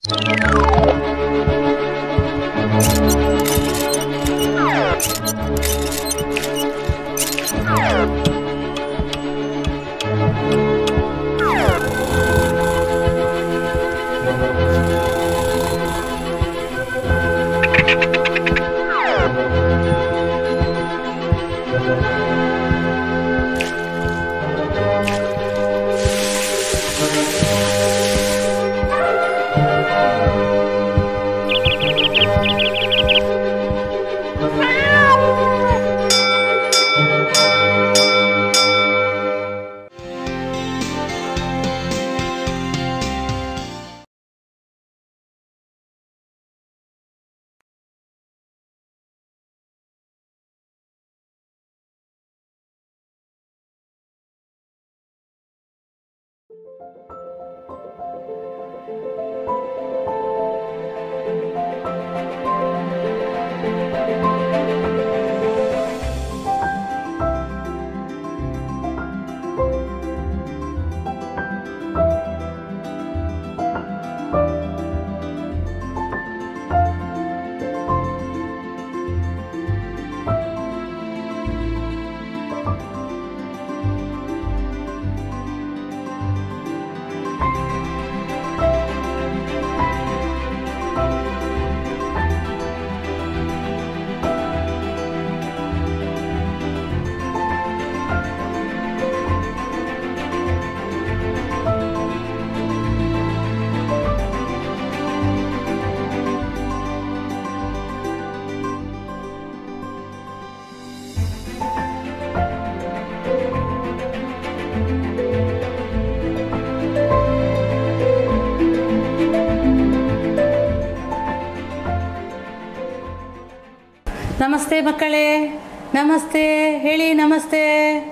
ನಮಸ್ತೆ ಮಕ್ಕಳೇ ನಮಸ್ತೆ ಹೇಳಿ ನಮಸ್ತೆ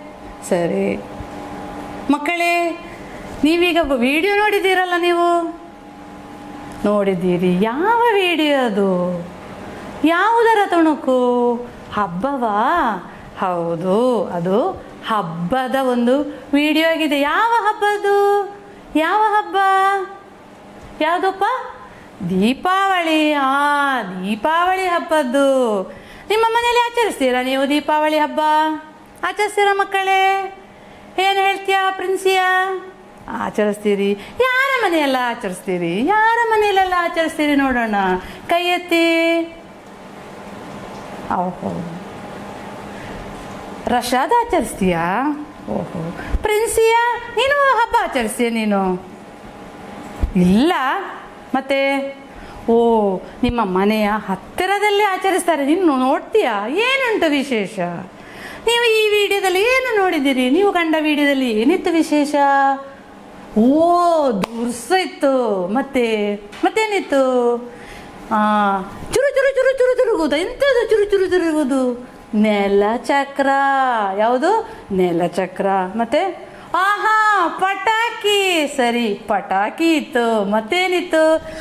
ಸರಿ ಮಕ್ಕಳೇ ನೀವೀಗ ವಿಡಿಯೋ ನೋಡಿದ್ದೀರಲ್ಲ ನೀವು ನೋಡಿದ್ದೀರಿ ಯಾವ ವಿಡಿಯೋ ಅದು ಯಾವುದರ ತುಣುಕು ಹಬ್ಬವಾ ಹೌದು ಅದು ಹಬ್ಬದ ಒಂದು ವಿಡಿಯೋ ಆಗಿದೆ ಯಾವ ಹಬ್ಬದು ಯಾವ ಹಬ್ಬ ಯಾವುದಪ್ಪ ದೀಪಾವಳಿ ಆ ದೀಪಾವಳಿ ಹಬ್ಬದ್ದು ನಿಮ್ಮ ಮನೇಲಿ ಆಚರಿಸ್ತೀರಾ ನೀವು ದೀಪಾವಳಿ ಹಬ್ಬ ಆಚರಿಸ್ತೀರಾ ಮಕ್ಕಳೇ ಏನು ಹೇಳ್ತೀಯಾ ಪ್ರಿನ್ಸಿಯಾ ಆಚರಿಸ್ತೀರಿ ಯಾರ ಮನೆಯೆಲ್ಲ ಆಚರಿಸ್ತೀರಿ ಯಾರ ಮನೆಯಲ್ಲೆಲ್ಲ ಆಚರಿಸ್ತೀರಿ ನೋಡೋಣ ಕೈ ಎತ್ತಿ ಓಹೋ ರಶಾದ ಆಚರಿಸ್ತೀಯಾ ಓಹೋ ಪ್ರಿನ್ಸಿಯಾ ನೀನು ಹಬ್ಬ ಆಚರಿಸ್ತೀಯ ನೀನು ಇಲ್ಲ ಮತ್ತೆ ಓ ನಿಮ್ಮ ಮನೆಯ ಹತ್ತಿರದಲ್ಲೇ ಆಚರಿಸ್ತಾರೆ ನೀನು ನೋಡ್ತೀಯಾ ಏನುಂಟು ವಿಶೇಷ ನೀವು ಈ ವಿಡಿಯೋದಲ್ಲಿ ಏನು ನೋಡಿದ್ದೀರಿ ನೀವು ಕಂಡ ವಿಡಿಯೋದಲ್ಲಿ ಏನಿತ್ತು ವಿಶೇಷ ಓ ದುರ್ಸ ಇತ್ತು ಮತ್ತೆ ಮತ್ತೇನಿತ್ತು ಆ, ಚುರು ಚುರು ಚುರು ಚುರು ತಿರುಗುವುದು ಎಂಥದ್ದು ಚುರು ಚುರು ತಿರುಗುವುದು ನೆಲ ಚಕ್ರ ಯಾವುದು ನೆಲ ಚಕ್ರ ಮತ್ತೆ ಆಹಾ ಪಟಾಕಿ ಸರಿ ಪಟಾಕಿ ಇತ್ತು ಮತ್ತೇನಿತ್ತು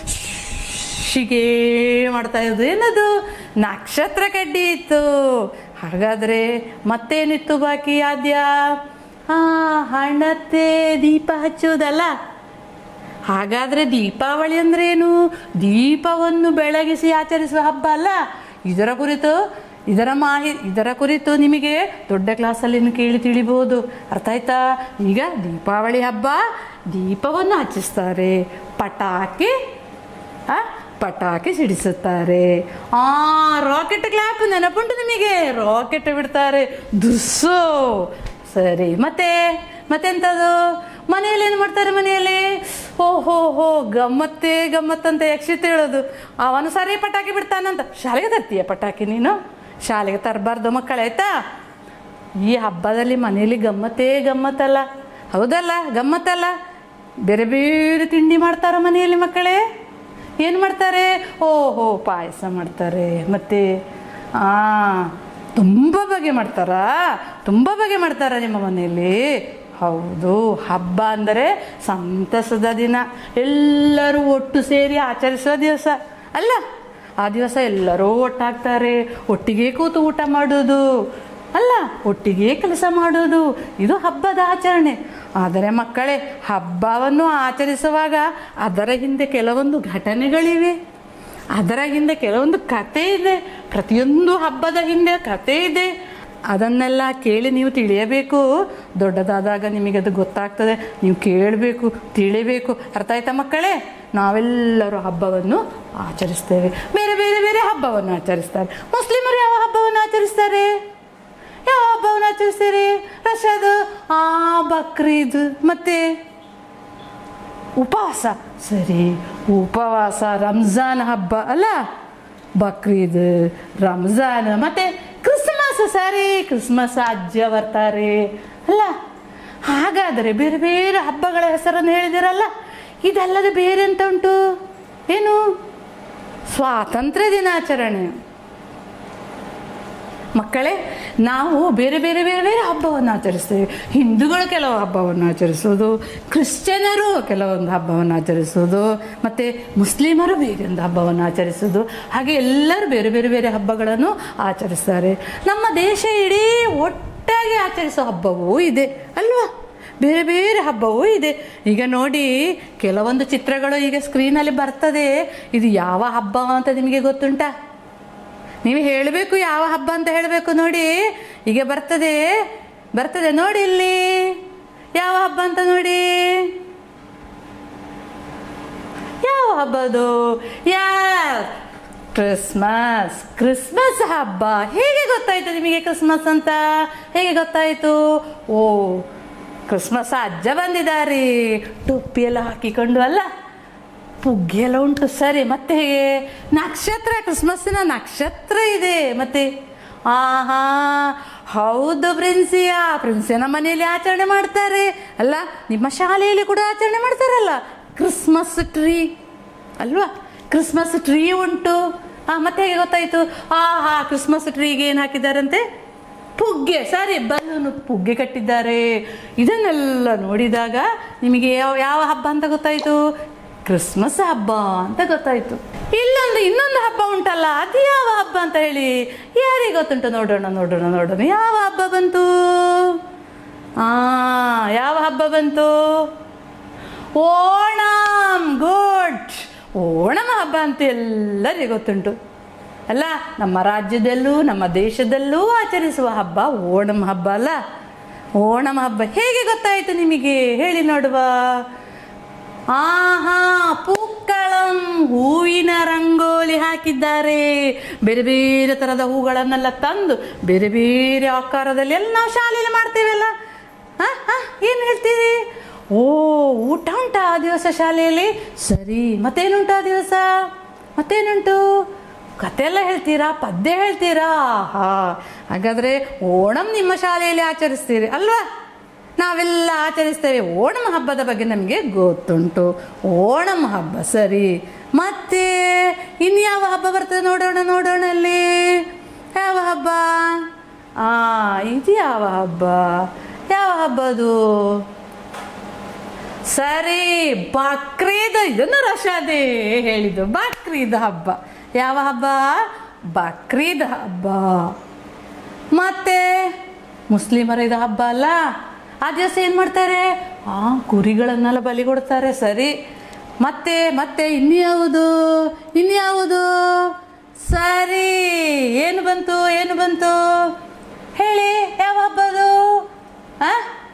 ಶಿಗೆ ಮಾಡ್ತಾ ಇದ್ದು ಏನದು ನಕ್ಷತ್ರ ಕಡ್ಡಿ ಇತ್ತು ಹಾಗಾದ್ರೆ ಮತ್ತೇನಿತ್ತು ಬಾಕಿ ಆದ್ಯ ಹಾ ಹಣತೆ ದೀಪ ಹಚ್ಚುವುದಲ್ಲ ಹಾಗಾದ್ರೆ ದೀಪಾವಳಿ ಅಂದ್ರೇನು ದೀಪವನ್ನು ಬೆಳಗಿಸಿ ಆಚರಿಸುವ ಹಬ್ಬ ಅಲ್ಲ ಇದರ ಕುರಿತು ಇದರ ಮಾಹಿ ಇದರ ಕುರಿತು ನಿಮಗೆ ದೊಡ್ಡ ಕ್ಲಾಸಲ್ಲಿ ಇನ್ನು ಕೇಳಿ ತಿಳಿಬಹುದು ಅರ್ಥ ಆಯ್ತಾ ಈಗ ದೀಪಾವಳಿ ಹಬ್ಬ ದೀಪವನ್ನು ಹಚ್ಚಿಸ್ತಾರೆ ಪಟಾಕಿ ಆ, ಪಟಾಕಿ ಸಿಡಿಸುತ್ತಾರೆ ಆ ರಾಕೆಟ್ ಕ್ಲಾಪ್ ನೆನಪುಂಟು ನಿಮಗೆ ರಾಕೆಟ್ ಬಿಡ್ತಾರೆ ದುಸ್ಸು ಸರಿ ಮತ್ತೆ ಮತ್ತೆಂಥದ್ದು ಮನೆಯಲ್ಲಿ ಏನು ಮಾಡ್ತಾರೆ ಮನೆಯಲ್ಲಿ ಓಹೋ ಹೋ ಗಮ್ಮತ್ತೇ ಗಮ್ಮತ್ತಂತ ಯಕ್ಷಿತ್ ಹೇಳೋದು ಅವನು ಸರಿ ಪಟಾಕಿ ಬಿಡ್ತಾನಂತ ಶಾಲೆಗೆ ತರ್ತೀಯ ಪಟಾಕಿ ನೀನು ಶಾಲೆಗೆ ತರಬಾರ್ದು ಮಕ್ಕಳಾಯ್ತಾ ಈ ಹಬ್ಬದಲ್ಲಿ ಮನೆಯಲ್ಲಿ ಗಮ್ಮತ್ತೇ ಗಮ್ಮತ್ತಲ್ಲ ಹೌದಲ್ಲ ಗಮ್ಮತ್ತಲ್ಲ ಬೇರೆ ಬೇರೆ ತಿಂಡಿ ಮಾಡ್ತಾರ ಮನೆಯಲ್ಲಿ ಮಕ್ಕಳೇ ಏನು ಮಾಡ್ತಾರೆ ಓಹೋ ಪಾಯಸ ಮಾಡ್ತಾರೆ ಮತ್ತು ಆ ತುಂಬ ಬಗೆ ಮಾಡ್ತಾರಾ ತುಂಬ ಬಗೆ ಮಾಡ್ತಾರ ನಿಮ್ಮ ಮನೆಯಲ್ಲಿ ಹೌದು ಹಬ್ಬ ಅಂದರೆ ಸಂತಸದ ದಿನ ಎಲ್ಲರೂ ಒಟ್ಟು ಸೇರಿ ಆಚರಿಸುವ ದಿವಸ ಅಲ್ಲ ಆ ದಿವಸ ಎಲ್ಲರೂ ಒಟ್ಟಾಗ್ತಾರೆ ಒಟ್ಟಿಗೆ ಕೂತು ಊಟ ಮಾಡೋದು ಅಲ್ಲ ಒಟ್ಟಿಗೆ ಕೆಲಸ ಮಾಡೋದು ಇದು ಹಬ್ಬದ ಆಚರಣೆ ಆದರೆ ಮಕ್ಕಳೇ ಹಬ್ಬವನ್ನು ಆಚರಿಸುವಾಗ ಅದರ ಹಿಂದೆ ಕೆಲವೊಂದು ಘಟನೆಗಳಿವೆ ಅದರ ಹಿಂದೆ ಕೆಲವೊಂದು ಕತೆ ಇದೆ ಪ್ರತಿಯೊಂದು ಹಬ್ಬದ ಹಿಂದೆ ಕತೆ ಇದೆ ಅದನ್ನೆಲ್ಲ ಕೇಳಿ ನೀವು ತಿಳಿಯಬೇಕು ದೊಡ್ಡದಾದಾಗ ನಿಮಗೆ ಅದು ಗೊತ್ತಾಗ್ತದೆ ನೀವು ಕೇಳಬೇಕು ತಿಳಿಬೇಕು ಅರ್ಥ ಆಯ್ತಾ ಮಕ್ಕಳೇ ನಾವೆಲ್ಲರೂ ಹಬ್ಬವನ್ನು ಆಚರಿಸ್ತೇವೆ ಬೇರೆ ಬೇರೆ ಬೇರೆ ಹಬ್ಬವನ್ನು ಆಚರಿಸ್ತಾರೆ ಮುಸ್ಲಿಮರು ಯಾವ ಹಬ್ಬವನ್ನು ಆಚರಿಸ್ತಾರೆ ಯಾವ ಹಬ್ಬವನ್ನು ಆಚರಿಸ್ತಾರೆ ರಶಾದ್ ಆ ಬಕ್ರೀದ್ ಮತ್ತೆ ಉಪವಾಸ ಸರಿ ಉಪವಾಸ ರಂಜಾನ್ ಹಬ್ಬ ಅಲ್ಲ ಬಕ್ರೀದ್ ರಂಜಾನ್ ಮತ್ತೆ ಕ್ರಿಸ್ಮಸ್ ಸರಿ ಕ್ರಿಸ್ಮಸ್ ಅಜ್ಜ ಬರ್ತಾರೆ ಅಲ್ಲ ಹಾಗಾದರೆ ಬೇರೆ ಬೇರೆ ಹಬ್ಬಗಳ ಹೆಸರನ್ನು ಹೇಳಿದಿರಲ್ಲ ಇದಲ್ಲದೆ ಬೇರೆ ಎಂತ ಉಂಟು ಏನು ಸ್ವಾತಂತ್ರ್ಯ ದಿನಾಚರಣೆ ಮಕ್ಕಳೇ ನಾವು ಬೇರೆ ಬೇರೆ ಬೇರೆ ಬೇರೆ ಹಬ್ಬವನ್ನು ಆಚರಿಸ್ತೇವೆ ಹಿಂದೂಗಳು ಕೆಲವು ಹಬ್ಬವನ್ನು ಆಚರಿಸೋದು ಕ್ರಿಶ್ಚಿಯನರು ಕೆಲವೊಂದು ಹಬ್ಬವನ್ನು ಆಚರಿಸೋದು ಮತ್ತು ಮುಸ್ಲಿಮರು ಬೇರೊಂದು ಹಬ್ಬವನ್ನು ಆಚರಿಸೋದು ಹಾಗೆ ಎಲ್ಲರೂ ಬೇರೆ ಬೇರೆ ಬೇರೆ ಹಬ್ಬಗಳನ್ನು ಆಚರಿಸ್ತಾರೆ ನಮ್ಮ ದೇಶ ಇಡೀ ಒಟ್ಟಾಗಿ ಆಚರಿಸೋ ಹಬ್ಬವೂ ಇದೆ ಅಲ್ವಾ ಬೇರೆ ಬೇರೆ ಹಬ್ಬವೂ ಇದೆ ಈಗ ನೋಡಿ ಕೆಲವೊಂದು ಚಿತ್ರಗಳು ಈಗ ಸ್ಕ್ರೀನಲ್ಲಿ ಬರ್ತದೆ ಇದು ಯಾವ ಹಬ್ಬ ಅಂತ ನಿಮಗೆ ಗೊತ್ತುಂಟಾ ನೀವು ಹೇಳಬೇಕು ಯಾವ ಹಬ್ಬ ಅಂತ ಹೇಳಬೇಕು ನೋಡಿ ಈಗ ಬರ್ತದೆ ಬರ್ತದೆ ನೋಡಿ ಇಲ್ಲಿ ಯಾವ ಹಬ್ಬ ಅಂತ ನೋಡಿ ಯಾವ ಹಬ್ಬದು ಯಾ ಕ್ರಿಸ್ಮಸ್ ಕ್ರಿಸ್ಮಸ್ ಹಬ್ಬ ಹೇಗೆ ಗೊತ್ತಾಯ್ತು ನಿಮಗೆ ಕ್ರಿಸ್ಮಸ್ ಅಂತ ಹೇಗೆ ಗೊತ್ತಾಯ್ತು ಓ ಕ್ರಿಸ್ಮಸ್ ಅಜ್ಜ ಬಂದಿದ್ದಾರೆ ಟೊಪ್ಪಿ ಎಲ್ಲ ಹಾಕಿಕೊಂಡು ಅಲ್ಲ ಪುಗ್ಗೆ ಎಲ್ಲ ಉಂಟು ಸರಿ ಮತ್ತೆ ಹೇಗೆ ನಕ್ಷತ್ರ ಕ್ರಿಸ್ಮಸ್ಸಿನ ನಕ್ಷತ್ರ ಇದೆ ಮತ್ತೆ ಆಹಾ ಹೌದು ಪ್ರಿನ್ಸಿಯಾ ಪ್ರಿನ್ಸಿಯನ ಮನೆಯಲ್ಲಿ ಆಚರಣೆ ಮಾಡ್ತಾರೆ ಅಲ್ಲ ನಿಮ್ಮ ಶಾಲೆಯಲ್ಲಿ ಕೂಡ ಆಚರಣೆ ಮಾಡ್ತಾರಲ್ಲ ಕ್ರಿಸ್ಮಸ್ ಟ್ರೀ ಅಲ್ವಾ ಕ್ರಿಸ್ಮಸ್ ಟ್ರೀ ಉಂಟು ಆ ಮತ್ತೆ ಹೇಗೆ ಗೊತ್ತಾಯ್ತು ಆಹಾ ಕ್ರಿಸ್ಮಸ್ ಟ್ರೀಗೆ ಏನು ಹಾಕಿದ್ದಾರಂತೆ ಪುಗ್ಗೆ ಸರಿ ಬಲೂನು ಪುಗ್ಗೆ ಕಟ್ಟಿದ್ದಾರೆ ಇದನ್ನೆಲ್ಲ ನೋಡಿದಾಗ ನಿಮಗೆ ಯಾವ ಯಾವ ಹಬ್ಬ ಅಂತ ಗೊತ್ತಾಯ್ತು ಕ್ರಿಸ್ಮಸ್ ಹಬ್ಬ ಅಂತ ಗೊತ್ತಾಯ್ತು ಇಲ್ಲೊಂದು ಇನ್ನೊಂದು ಹಬ್ಬ ಉಂಟಲ್ಲ ಅದು ಯಾವ ಹಬ್ಬ ಅಂತ ಹೇಳಿ ಯಾರಿಗೆ ಗೊತ್ತುಂಟು ನೋಡೋಣ ನೋಡೋಣ ನೋಡೋಣ ಯಾವ ಹಬ್ಬ ಬಂತು ಆ ಯಾವ ಹಬ್ಬ ಬಂತು ಓಣಂ ಗುಡ್ ಓಣಂ ಹಬ್ಬ ಅಂತ ಎಲ್ಲರಿಗೂ ಗೊತ್ತುಂಟು ಅಲ್ಲ ನಮ್ಮ ರಾಜ್ಯದಲ್ಲೂ ನಮ್ಮ ದೇಶದಲ್ಲೂ ಆಚರಿಸುವ ಹಬ್ಬ ಓಣಂ ಹಬ್ಬ ಅಲ್ಲ ಓಣಂ ಹಬ್ಬ ಹೇಗೆ ಗೊತ್ತಾಯಿತು ನಿಮಗೆ ಹೇಳಿ ನೋಡುವ ಆಹಾ ಪೂಕ್ಕಳಂ ಹೂವಿನ ರಂಗೋಲಿ ಹಾಕಿದ್ದಾರೆ ಬೇರೆ ಬೇರೆ ಥರದ ಹೂಗಳನ್ನೆಲ್ಲ ತಂದು ಬೇರೆ ಬೇರೆ ಆಕಾರದಲ್ಲಿ ಎಲ್ಲ ನಾವು ಶಾಲೆಯಲ್ಲಿ ಮಾಡ್ತೇವಲ್ಲ ಹಾ ಹಾ ಏನು ಹೇಳ್ತೀರಿ ಓ ಊಟ ಉಂಟಾ ಆ ದಿವಸ ಶಾಲೆಯಲ್ಲಿ ಸರಿ ಮತ್ತೇನುಂಟು ಆ ದಿವಸ ಮತ್ತೇನುಂಟು ಕತೆ ಎಲ್ಲ ಹೇಳ್ತೀರಾ ಪದ್ಯ ಹೇಳ್ತೀರಾ ಹಾ ಹಾಗಾದರೆ ಓಣಂ ನಿಮ್ಮ ಶಾಲೆಯಲ್ಲಿ ಆಚರಿಸ್ತೀರಿ ಅಲ್ವಾ ನಾವೆಲ್ಲ ಆಚರಿಸ್ತೇವೆ ಓಣಂ ಹಬ್ಬದ ಬಗ್ಗೆ ನಮಗೆ ಗೊತ್ತುಂಟು ಓಣಂ ಹಬ್ಬ ಸರಿ ಮತ್ತೆ ಇನ್ಯಾವ ಹಬ್ಬ ಬರ್ತದೆ ನೋಡೋಣ ನೋಡೋಣ ಅಲ್ಲಿ ಯಾವ ಹಬ್ಬ ಆ ಇದು ಯಾವ ಹಬ್ಬ ಯಾವ ಹಬ್ಬ ಅದು ಸರಿ ಬಕ್ರೀದ್ ಇದನ್ನು ರಶಾದೆ ಹೇಳಿದ್ದು ಬಕ್ರೀದ್ ಹಬ್ಬ ಯಾವ ಹಬ್ಬ ಬಕ್ರೀದ್ ಹಬ್ಬ ಮತ್ತೆ ಮುಸ್ಲಿಮರ ಇದು ಹಬ್ಬ ಅಲ್ಲ ಆ ದಿವಸ ಏನು ಮಾಡ್ತಾರೆ ಆ ಕುರಿಗಳನ್ನೆಲ್ಲ ಬಲಿ ಕೊಡ್ತಾರೆ ಸರಿ ಮತ್ತೆ ಮತ್ತೆ ಇನ್ಯಾವುದು ಇನ್ಯಾವುದು ಸರಿ ಏನು ಬಂತು ಏನು ಬಂತು ಹೇಳಿ ಯಾವ ಹಬ್ಬದು ಆ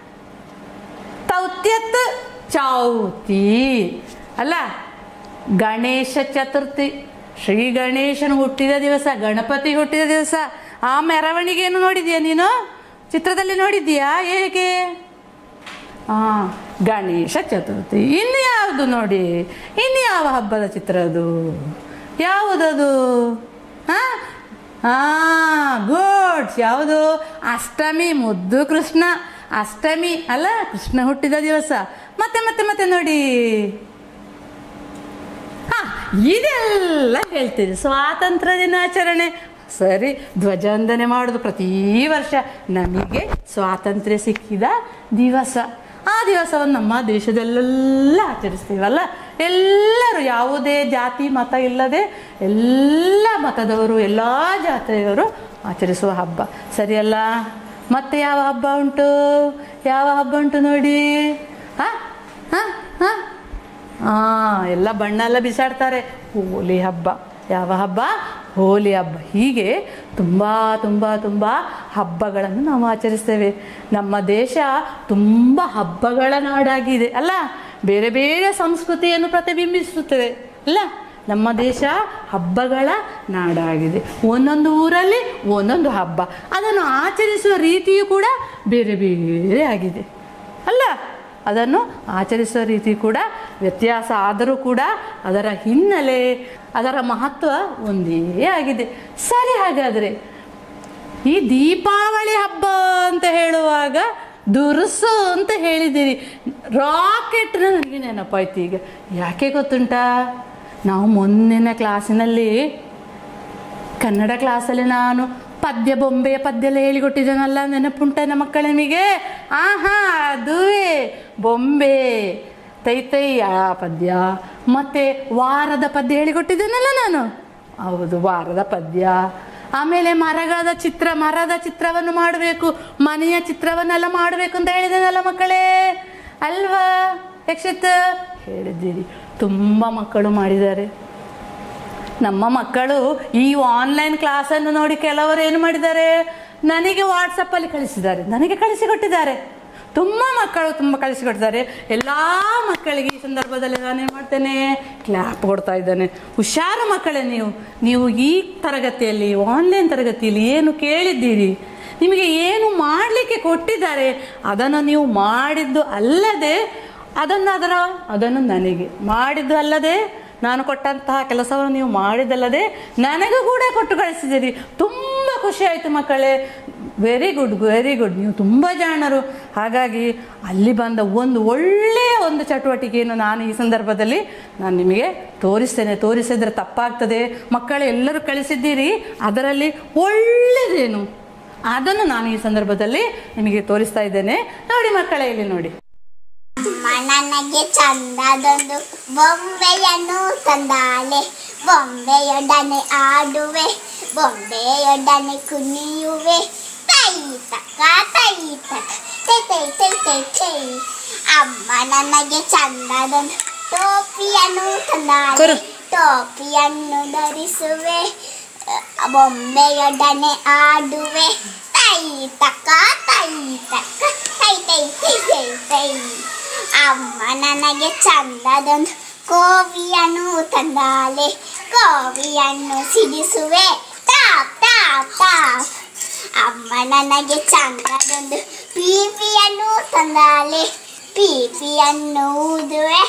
ತೌತ್ಯತ್ ಚೌತಿ ಅಲ್ಲ ಗಣೇಶ ಚತುರ್ಥಿ ಶ್ರೀ ಗಣೇಶನ ಹುಟ್ಟಿದ ದಿವಸ ಗಣಪತಿ ಹುಟ್ಟಿದ ದಿವಸ ಆ ಮೆರವಣಿಗೆಯನ್ನು ನೋಡಿದ್ಯಾ ನೀನು ಚಿತ್ರದಲ್ಲಿ ನೋಡಿದ್ಯಾ ಹೇಗೆ ಆ ಗಣೇಶ ಚತುರ್ಥಿ ಇನ್ನು ಯಾವುದು ನೋಡಿ ಇನ್ನು ಯಾವ ಹಬ್ಬದ ಚಿತ್ರ ಅದು ಯಾವುದದು ಹಾಂ ಹಾಂ ಗುಡ್ ಯಾವುದು ಅಷ್ಟಮಿ ಮುದ್ದು ಕೃಷ್ಣ ಅಷ್ಟಮಿ ಅಲ್ಲ ಕೃಷ್ಣ ಹುಟ್ಟಿದ ದಿವಸ ಮತ್ತೆ ಮತ್ತೆ ಮತ್ತೆ ನೋಡಿ ಹಾ ಇದೆಲ್ಲ ಹೇಳ್ತೀರಿ ಸ್ವಾತಂತ್ರ್ಯ ದಿನಾಚರಣೆ ಸರಿ ಧ್ವಜವಂದನೆ ಮಾಡೋದು ಪ್ರತಿ ವರ್ಷ ನಮಗೆ ಸ್ವಾತಂತ್ರ್ಯ ಸಿಕ್ಕಿದ ದಿವಸ ಆ ದಿವಸವನ್ನು ನಮ್ಮ ದೇಶದಲ್ಲೆಲ್ಲ ಆಚರಿಸ್ತೀವಲ್ಲ ಎಲ್ಲರೂ ಯಾವುದೇ ಜಾತಿ ಮತ ಇಲ್ಲದೆ ಎಲ್ಲ ಮತದವರು ಎಲ್ಲ ಜಾತಿಯವರು ಆಚರಿಸುವ ಹಬ್ಬ ಸರಿಯಲ್ಲ ಮತ್ತೆ ಯಾವ ಹಬ್ಬ ಉಂಟು ಯಾವ ಹಬ್ಬ ಉಂಟು ನೋಡಿ ಹಾಂ ಹಾಂ ಹಾಂ ಹಾಂ ಎಲ್ಲ ಬಣ್ಣ ಎಲ್ಲ ಬಿಸಾಡ್ತಾರೆ ಹೋಲಿ ಹಬ್ಬ ಯಾವ ಹಬ್ಬ ಹೋಲಿ ಹಬ್ಬ ಹೀಗೆ ತುಂಬ ತುಂಬ ತುಂಬ ಹಬ್ಬಗಳನ್ನು ನಾವು ಆಚರಿಸ್ತೇವೆ ನಮ್ಮ ದೇಶ ತುಂಬ ಹಬ್ಬಗಳ ನಾಡಾಗಿದೆ ಅಲ್ಲ ಬೇರೆ ಬೇರೆ ಸಂಸ್ಕೃತಿಯನ್ನು ಪ್ರತಿಬಿಂಬಿಸುತ್ತದೆ ಅಲ್ಲ ನಮ್ಮ ದೇಶ ಹಬ್ಬಗಳ ನಾಡಾಗಿದೆ ಒಂದೊಂದು ಊರಲ್ಲಿ ಒಂದೊಂದು ಹಬ್ಬ ಅದನ್ನು ಆಚರಿಸುವ ರೀತಿಯೂ ಕೂಡ ಬೇರೆ ಬೇರೆ ಆಗಿದೆ ಅಲ್ಲ ಅದನ್ನು ಆಚರಿಸುವ ರೀತಿ ಕೂಡ ವ್ಯತ್ಯಾಸ ಆದರೂ ಕೂಡ ಅದರ ಹಿನ್ನೆಲೆ ಅದರ ಮಹತ್ವ ಒಂದೇ ಆಗಿದೆ ಸರಿ ಹಾಗಾದರೆ ಈ ದೀಪಾವಳಿ ಹಬ್ಬ ಅಂತ ಹೇಳುವಾಗ ದುರುಸು ಅಂತ ಹೇಳಿದ್ದೀರಿ ರಾಕೆಟ್ ನನಗೆ ನೆನಪಾಯ್ತು ಈಗ ಯಾಕೆ ಗೊತ್ತುಂಟಾ ನಾವು ಮೊನ್ನಿನ ಕ್ಲಾಸಿನಲ್ಲಿ ಕನ್ನಡ ಕ್ಲಾಸಲ್ಲಿ ನಾನು ಪದ್ಯ ಬೊಂಬೆಯ ಪದ್ಯ ಎಲ್ಲ ಹೇಳಿಕೊಟ್ಟಿದ್ದೇನಲ್ಲ ನೆನಪುಂಟ ನಮ್ಮ ಮಕ್ಕಳ ನಿಮಗೆ ಆಹಾ ಅದುವೇ ಬೊಂಬೆ ತೈ ತೈ ಆ ಪದ್ಯ ಮತ್ತೆ ವಾರದ ಪದ್ಯ ಹೇಳಿಕೊಟ್ಟಿದ್ದೇನಲ್ಲ ನಾನು ಹೌದು ವಾರದ ಪದ್ಯ ಆಮೇಲೆ ಮರಗಳ ಚಿತ್ರ ಮರದ ಚಿತ್ರವನ್ನು ಮಾಡಬೇಕು ಮನೆಯ ಚಿತ್ರವನ್ನೆಲ್ಲ ಮಾಡಬೇಕು ಅಂತ ಹೇಳಿದ್ದೇನಲ್ಲ ಮಕ್ಕಳೇ ಅಲ್ವಾ ಯಕ್ಷಿತ್ ಹೇಳಿದ್ದೀರಿ ತುಂಬ ಮಕ್ಕಳು ಮಾಡಿದ್ದಾರೆ ನಮ್ಮ ಮಕ್ಕಳು ಈ ಆನ್ಲೈನ್ ಕ್ಲಾಸನ್ನು ನೋಡಿ ಕೆಲವರು ಏನು ಮಾಡಿದ್ದಾರೆ ನನಗೆ ವಾಟ್ಸಪ್ಪಲ್ಲಿ ಕಳಿಸಿದ್ದಾರೆ ನನಗೆ ಕಳಿಸಿಕೊಟ್ಟಿದ್ದಾರೆ ತುಂಬ ಮಕ್ಕಳು ತುಂಬ ಕಳಿಸಿಕೊಟ್ಟಿದ್ದಾರೆ ಎಲ್ಲ ಮಕ್ಕಳಿಗೆ ಈ ಸಂದರ್ಭದಲ್ಲಿ ನಾನೇನು ಮಾಡ್ತೇನೆ ಕ್ಲಾಪ್ ಕೊಡ್ತಾ ಇದ್ದೇನೆ ಹುಷಾರು ಮಕ್ಕಳೇ ನೀವು ನೀವು ಈ ತರಗತಿಯಲ್ಲಿ ಆನ್ಲೈನ್ ತರಗತಿಯಲ್ಲಿ ಏನು ಕೇಳಿದ್ದೀರಿ ನಿಮಗೆ ಏನು ಮಾಡಲಿಕ್ಕೆ ಕೊಟ್ಟಿದ್ದಾರೆ ಅದನ್ನು ನೀವು ಮಾಡಿದ್ದು ಅಲ್ಲದೆ ಅದನ್ನು ಅದರ ಅದನ್ನು ನನಗೆ ಮಾಡಿದ್ದು ಅಲ್ಲದೆ ನಾನು ಕೊಟ್ಟಂತಹ ಕೆಲಸವನ್ನು ನೀವು ಮಾಡಿದಲ್ಲದೆ ನನಗೂ ಕೂಡ ಕೊಟ್ಟು ಕಳಿಸಿದ್ದೀರಿ ತುಂಬ ಖುಷಿ ಆಯಿತು ಮಕ್ಕಳೇ ವೆರಿ ಗುಡ್ ವೆರಿ ಗುಡ್ ನೀವು ತುಂಬ ಜಾಣರು ಹಾಗಾಗಿ ಅಲ್ಲಿ ಬಂದ ಒಂದು ಒಳ್ಳೆಯ ಒಂದು ಚಟುವಟಿಕೆಯನ್ನು ನಾನು ಈ ಸಂದರ್ಭದಲ್ಲಿ ನಾನು ನಿಮಗೆ ತೋರಿಸ್ತೇನೆ ತೋರಿಸಿದ್ರೆ ತಪ್ಪಾಗ್ತದೆ ಮಕ್ಕಳು ಎಲ್ಲರೂ ಕಳಿಸಿದ್ದೀರಿ ಅದರಲ್ಲಿ ಒಳ್ಳೆಯದೇನು ಅದನ್ನು ನಾನು ಈ ಸಂದರ್ಭದಲ್ಲಿ ನಿಮಗೆ ತೋರಿಸ್ತಾ ಇದ್ದೇನೆ ನೋಡಿ ಮಕ್ಕಳೇ ಇಲ್ಲಿ ನೋಡಿ ಅಮ್ಮ ನನಗೆ ಚಂದದೊಂದು ಬೊಂಬೆಯನ್ನು ತಂದಾಳೆ ಬೊಂಬೆಯೊಡನೆ ಆಡುವೆ ಬೊಂಬೆಯೊಡನೆ ಕುಣಿಯುವೆ ತೈ ತಕ್ಕ ತೈ ತಕ್ಕ ತೈ ತೈ ತೈ ತೈ ತೈ ಅಮ್ಮ ನನಗೆ ಚಂದದೊಂದು ಟೋಪಿಯನ್ನು ತಂದಾಳೆ ಕೊರು. ಟೋಪಿಯನ್ನು ಧರಿಸುವೆ ಅ, ಬೊಂಬೆಯೊಡನೆ ಆಡುವೆ ತೈ ತಕ್ಕ ತೈ ತಕ್ಕ ತೈ ತೈ ತೈ ತೈ ತೈ ಅಮ್ಮ ನನಗೆ ಚಂದದೊಂದು ಕೋವಿಯನ್ನು ತಂದಾಳೆ ಕೋವಿಯನ್ನು ಸಿಡಿಸುವೆ ಟಾಪ್ ಟಾಪ್ ಟಾಪ್ ಅಮ್ಮ ನನಗೆ ಚಂದದೊಂದು ಪೀಪಿಯನ್ನು ತಂದಾಳೆ ಪೀಪಿಯನ್ನು ಊದುವೆ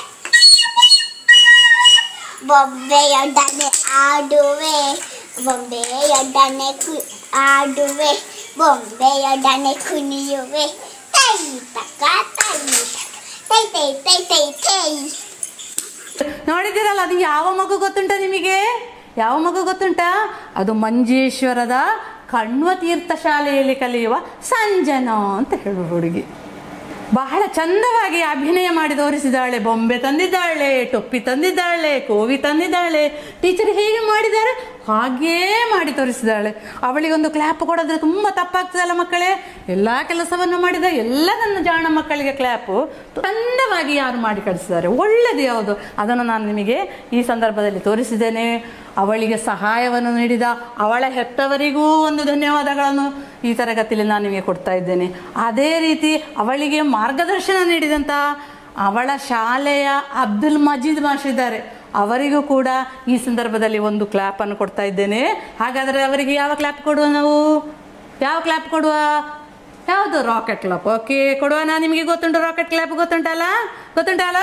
ಬೊಂಬೆಯೊಡನೆ ಆಡುವೆ ಬೊಂಬೆಯೊಡನೆ ಕು ಆಡುವೆ ಬೊಂಬೆಯೊಡನೆ ಕುಣಿಯುವೆ ತೈ ತಕ್ಕ ತೈ ತಕ್ಕ ತೈ ತೈ ತೈ ತೈ ತೈ ನೋಡಿದ್ದೀರಲ್ಲ ಅದು ಯಾವ ಮಗು ಗೊತ್ತುಂಟ ನಿಮಗೆ ಯಾವ ಮಗು ಗೊತ್ತುಂಟ ಅದು ಮಂಜೇಶ್ವರದ ಕಣ್ವ ತೀರ್ಥ ಶಾಲೆಯಲ್ಲಿ ಕಲಿಯುವ ಸಂಜನಾ ಅಂತ ಹೇಳುವ ಹುಡುಗಿ ಬಹಳ ಚಂದವಾಗಿ ಅಭಿನಯ ಮಾಡಿ ತೋರಿಸಿದ್ದಾಳೆ ಬೊಂಬೆ ತಂದಿದ್ದಾಳೆ ಟೊಪ್ಪಿ ತಂದಿದ್ದಾಳೆ ಕೋವಿ ತಂದಿದ್ದಾಳೆ ಟೀಚರ್ ಹೇಗೆ ಮಾಡಿದ್ದಾರೆ ಹಾಗೇ ಮಾಡಿ ತೋರಿಸಿದ್ದಾಳೆ ಅವಳಿಗೊಂದು ಕ್ಲ್ಯಾಪ್ ಕೊಡೋದ್ರೆ ತುಂಬ ತಪ್ಪಾಗ್ತದಲ್ಲ ಮಕ್ಕಳೇ ಎಲ್ಲ ಕೆಲಸವನ್ನು ಮಾಡಿದ ಎಲ್ಲ ನನ್ನ ಜಾಣ ಮಕ್ಕಳಿಗೆ ಕ್ಲ್ಯಾಪು ಚಂದವಾಗಿ ಯಾರು ಮಾಡಿ ಕಳಿಸಿದ್ದಾರೆ ಒಳ್ಳೆಯದು ಯಾವುದು ಅದನ್ನು ನಾನು ನಿಮಗೆ ಈ ಸಂದರ್ಭದಲ್ಲಿ ತೋರಿಸಿದ್ದೇನೆ ಅವಳಿಗೆ ಸಹಾಯವನ್ನು ನೀಡಿದ ಅವಳ ಹೆತ್ತವರಿಗೂ ಒಂದು ಧನ್ಯವಾದಗಳನ್ನು ಈ ತರಗತಿಯಲ್ಲಿ ನಾನು ನಿಮಗೆ ಕೊಡ್ತಾ ಇದ್ದೇನೆ ಅದೇ ರೀತಿ ಅವಳಿಗೆ ಮಾರ್ಗದರ್ಶನ ನೀಡಿದಂಥ ಅವಳ ಶಾಲೆಯ ಅಬ್ದುಲ್ ಮಜೀದ್ ಮಾಸ್ಟರ್ ಅವರಿಗೂ ಕೂಡ ಈ ಸಂದರ್ಭದಲ್ಲಿ ಒಂದು ಕ್ಲಾಪನ್ನು ಕೊಡ್ತಾ ಇದ್ದೇನೆ ಹಾಗಾದರೆ ಅವರಿಗೆ ಯಾವ ಕ್ಲಾಪ್ ಕೊಡುವ ನಾವು ಯಾವ ಕ್ಲಾಪ್ ಕೊಡುವ ಯಾವುದು ರಾಕೆಟ್ ಕ್ಲಾಪ್ ಓಕೆ ಕೊಡುವ ನಾನು ನಿಮಗೆ ಗೊತ್ತುಂಟು ರಾಕೆಟ್ ಕ್ಲಾಪ್ ಗೊತ್ತುಂಟಲ್ಲ ಗೊತ್ತುಂಟಲ್ಲ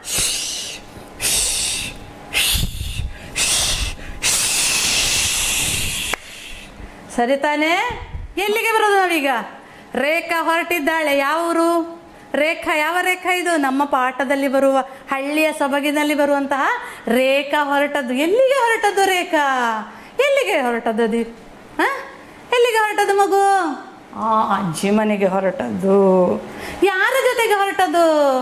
ಸರಿ ತಾನೇ ಎಲ್ಲಿಗೆ ಬರೋದು ನಾವೀಗ ರೇಖಾ ಹೊರಟಿದ್ದಾಳೆ ಯಾವ ಊರು ರೇಖಾ ಯಾವ ರೇಖಾ ಇದು ನಮ್ಮ ಪಾಠದಲ್ಲಿ ಬರುವ ಹಳ್ಳಿಯ ಸೊಬಗಿನಲ್ಲಿ ಬರುವಂತಹ ರೇಖಾ ಹೊರಟದ್ದು ಎಲ್ಲಿಗೆ ಹೊರಟದ್ದು ರೇಖಾ ಎಲ್ಲಿಗೆ ಹೊರಟದ್ದು ಅದು ಹ? ಎಲ್ಲಿಗೆ ಹೊರಟದ್ದು ಮಗು ಆ ಅಜ್ಜಿ ಮನೆಗೆ ಹೊರಟದ್ದು ಯಾರ ಜೊತೆಗೆ ಹೊರಟದ್ದು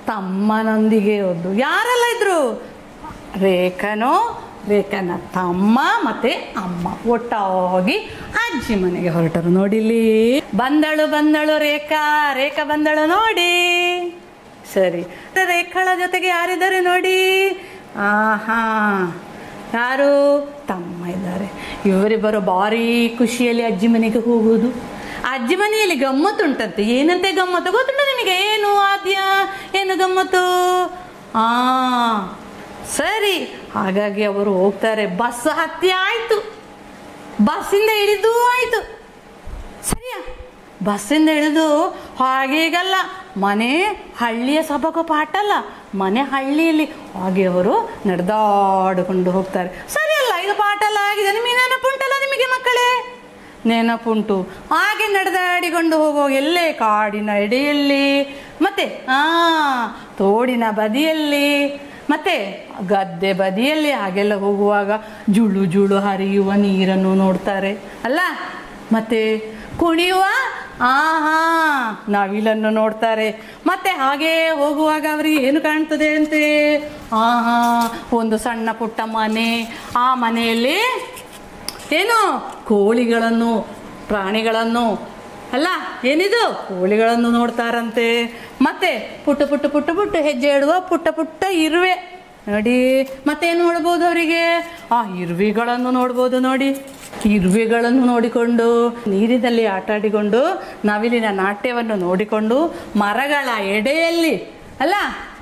ತಮ್ಮನೊಂದಿಗೆ ಹೋದ್ದು ಯಾರೆಲ್ಲ ಇದ್ರು ರೇಖನು ರೇಖನ ತಮ್ಮ ಮತ್ತೆ ಅಮ್ಮ ಒಟ್ಟಾಗಿ ಅಜ್ಜಿ ಮನೆಗೆ ಹೊರಟರು ನೋಡಿಲಿ ಬಂದಳು ಬಂದಳು ರೇಖಾ ರೇಖಾ ಬಂದಳು ನೋಡಿ ಸರಿ ರೇಖಳ ಜೊತೆಗೆ ಯಾರಿದ್ದಾರೆ ನೋಡಿ ಆಹಾ ಯಾರು ತಮ್ಮ ಇದ್ದಾರೆ ಇವರಿಬ್ಬರು ಭಾರಿ ಖುಷಿಯಲ್ಲಿ ಅಜ್ಜಿ ಮನೆಗೆ ಹೋಗುವುದು ಅಜ್ಜಿ ಮನೆಯಲ್ಲಿ ಗಮ್ಮತ್ತುಂಟಂತೆ ಏನಂತೆ ಗಮ್ಮತ್ತು ಗೊತ್ತುಂಟ ನಿಮಗೆ ಏನು ಆದ್ಯ ಏನು ಗಮ್ಮತ್ತು ಆ ಸರಿ ಹಾಗಾಗಿ ಅವರು ಹೋಗ್ತಾರೆ ಬಸ್ ಹತ್ತಿ ಆಯ್ತು ಬಸ್ಸಿಂದ ಇಳಿದು ಆಯ್ತು ಸರಿಯಾ ಬಸ್ಸಿಂದ ಇಳಿದು ಹಾಗೀಗಲ್ಲ ಮನೆ ಹಳ್ಳಿಯ ಸೊಬಗು ಪಾಠ ಅಲ್ಲ ಮನೆ ಹಳ್ಳಿಯಲ್ಲಿ ಹಾಗೆ ಅವರು ನಡೆದಾಡಿಕೊಂಡು ಹೋಗ್ತಾರೆ ಸರಿ ಅಲ್ಲ ಇದು ಪಾಠ ಎಲ್ಲ ಆಗಿದೆ ನಿಮಗೆ ನೆನಪುಂಟಲ್ಲ ನಿಮಗೆ ಮಕ್ಕಳೇ ನೆನಪುಂಟು ಹಾಗೆ ನಡೆದಾಡಿಕೊಂಡು ಹೋಗೋ ಎಲ್ಲೇ ಕಾಡಿನ ಎಡೆಯಲ್ಲಿ ಮತ್ತೆ ಆ ತೋಡಿನ ಬದಿಯಲ್ಲಿ ಮತ್ತೆ ಗದ್ದೆ ಬದಿಯಲ್ಲಿ ಹಾಗೆಲ್ಲ ಹೋಗುವಾಗ ಜುಳು ಜುಳು ಹರಿಯುವ ನೀರನ್ನು ನೋಡ್ತಾರೆ ಅಲ್ಲ ಮತ್ತೆ ಕುಣಿಯುವ ಆಹಾ ನವಿಲನ್ನು ನೋಡ್ತಾರೆ ಮತ್ತೆ ಹಾಗೆ ಹೋಗುವಾಗ ಅವರಿಗೆ ಏನು ಕಾಣ್ತದೆ ಅಂತೆ ಆಹಾ ಒಂದು ಸಣ್ಣ ಪುಟ್ಟ ಮನೆ ಆ ಮನೆಯಲ್ಲಿ ಏನು ಕೋಳಿಗಳನ್ನು ಪ್ರಾಣಿಗಳನ್ನು ಅಲ್ಲ ಏನಿದು ಕೋಳಿಗಳನ್ನು ನೋಡ್ತಾರಂತೆ ಮತ್ತೆ ಪುಟ್ಟ ಪುಟ್ಟ ಪುಟ್ಟ ಪುಟ್ಟ ಹೆಜ್ಜೆ ಇಡುವ ಪುಟ್ಟ ಪುಟ್ಟ ಇರುವೆ ನೋಡಿ ಮತ್ತೇನು ನೋಡ್ಬೋದು ಅವರಿಗೆ ಆ ಇರುವೆಗಳನ್ನು ನೋಡ್ಬೋದು ನೋಡಿ ಇರುವೆಗಳನ್ನು ನೋಡಿಕೊಂಡು ನೀರಿನಲ್ಲಿ ಆಟ ಆಡಿಕೊಂಡು ನವಿಲಿನ ನಾಟ್ಯವನ್ನು ನೋಡಿಕೊಂಡು ಮರಗಳ ಎಡೆಯಲ್ಲಿ ಅಲ್ಲ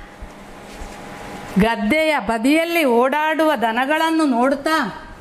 ಗದ್ದೆಯ ಬದಿಯಲ್ಲಿ ಓಡಾಡುವ ದನಗಳನ್ನು ನೋಡುತ್ತಾ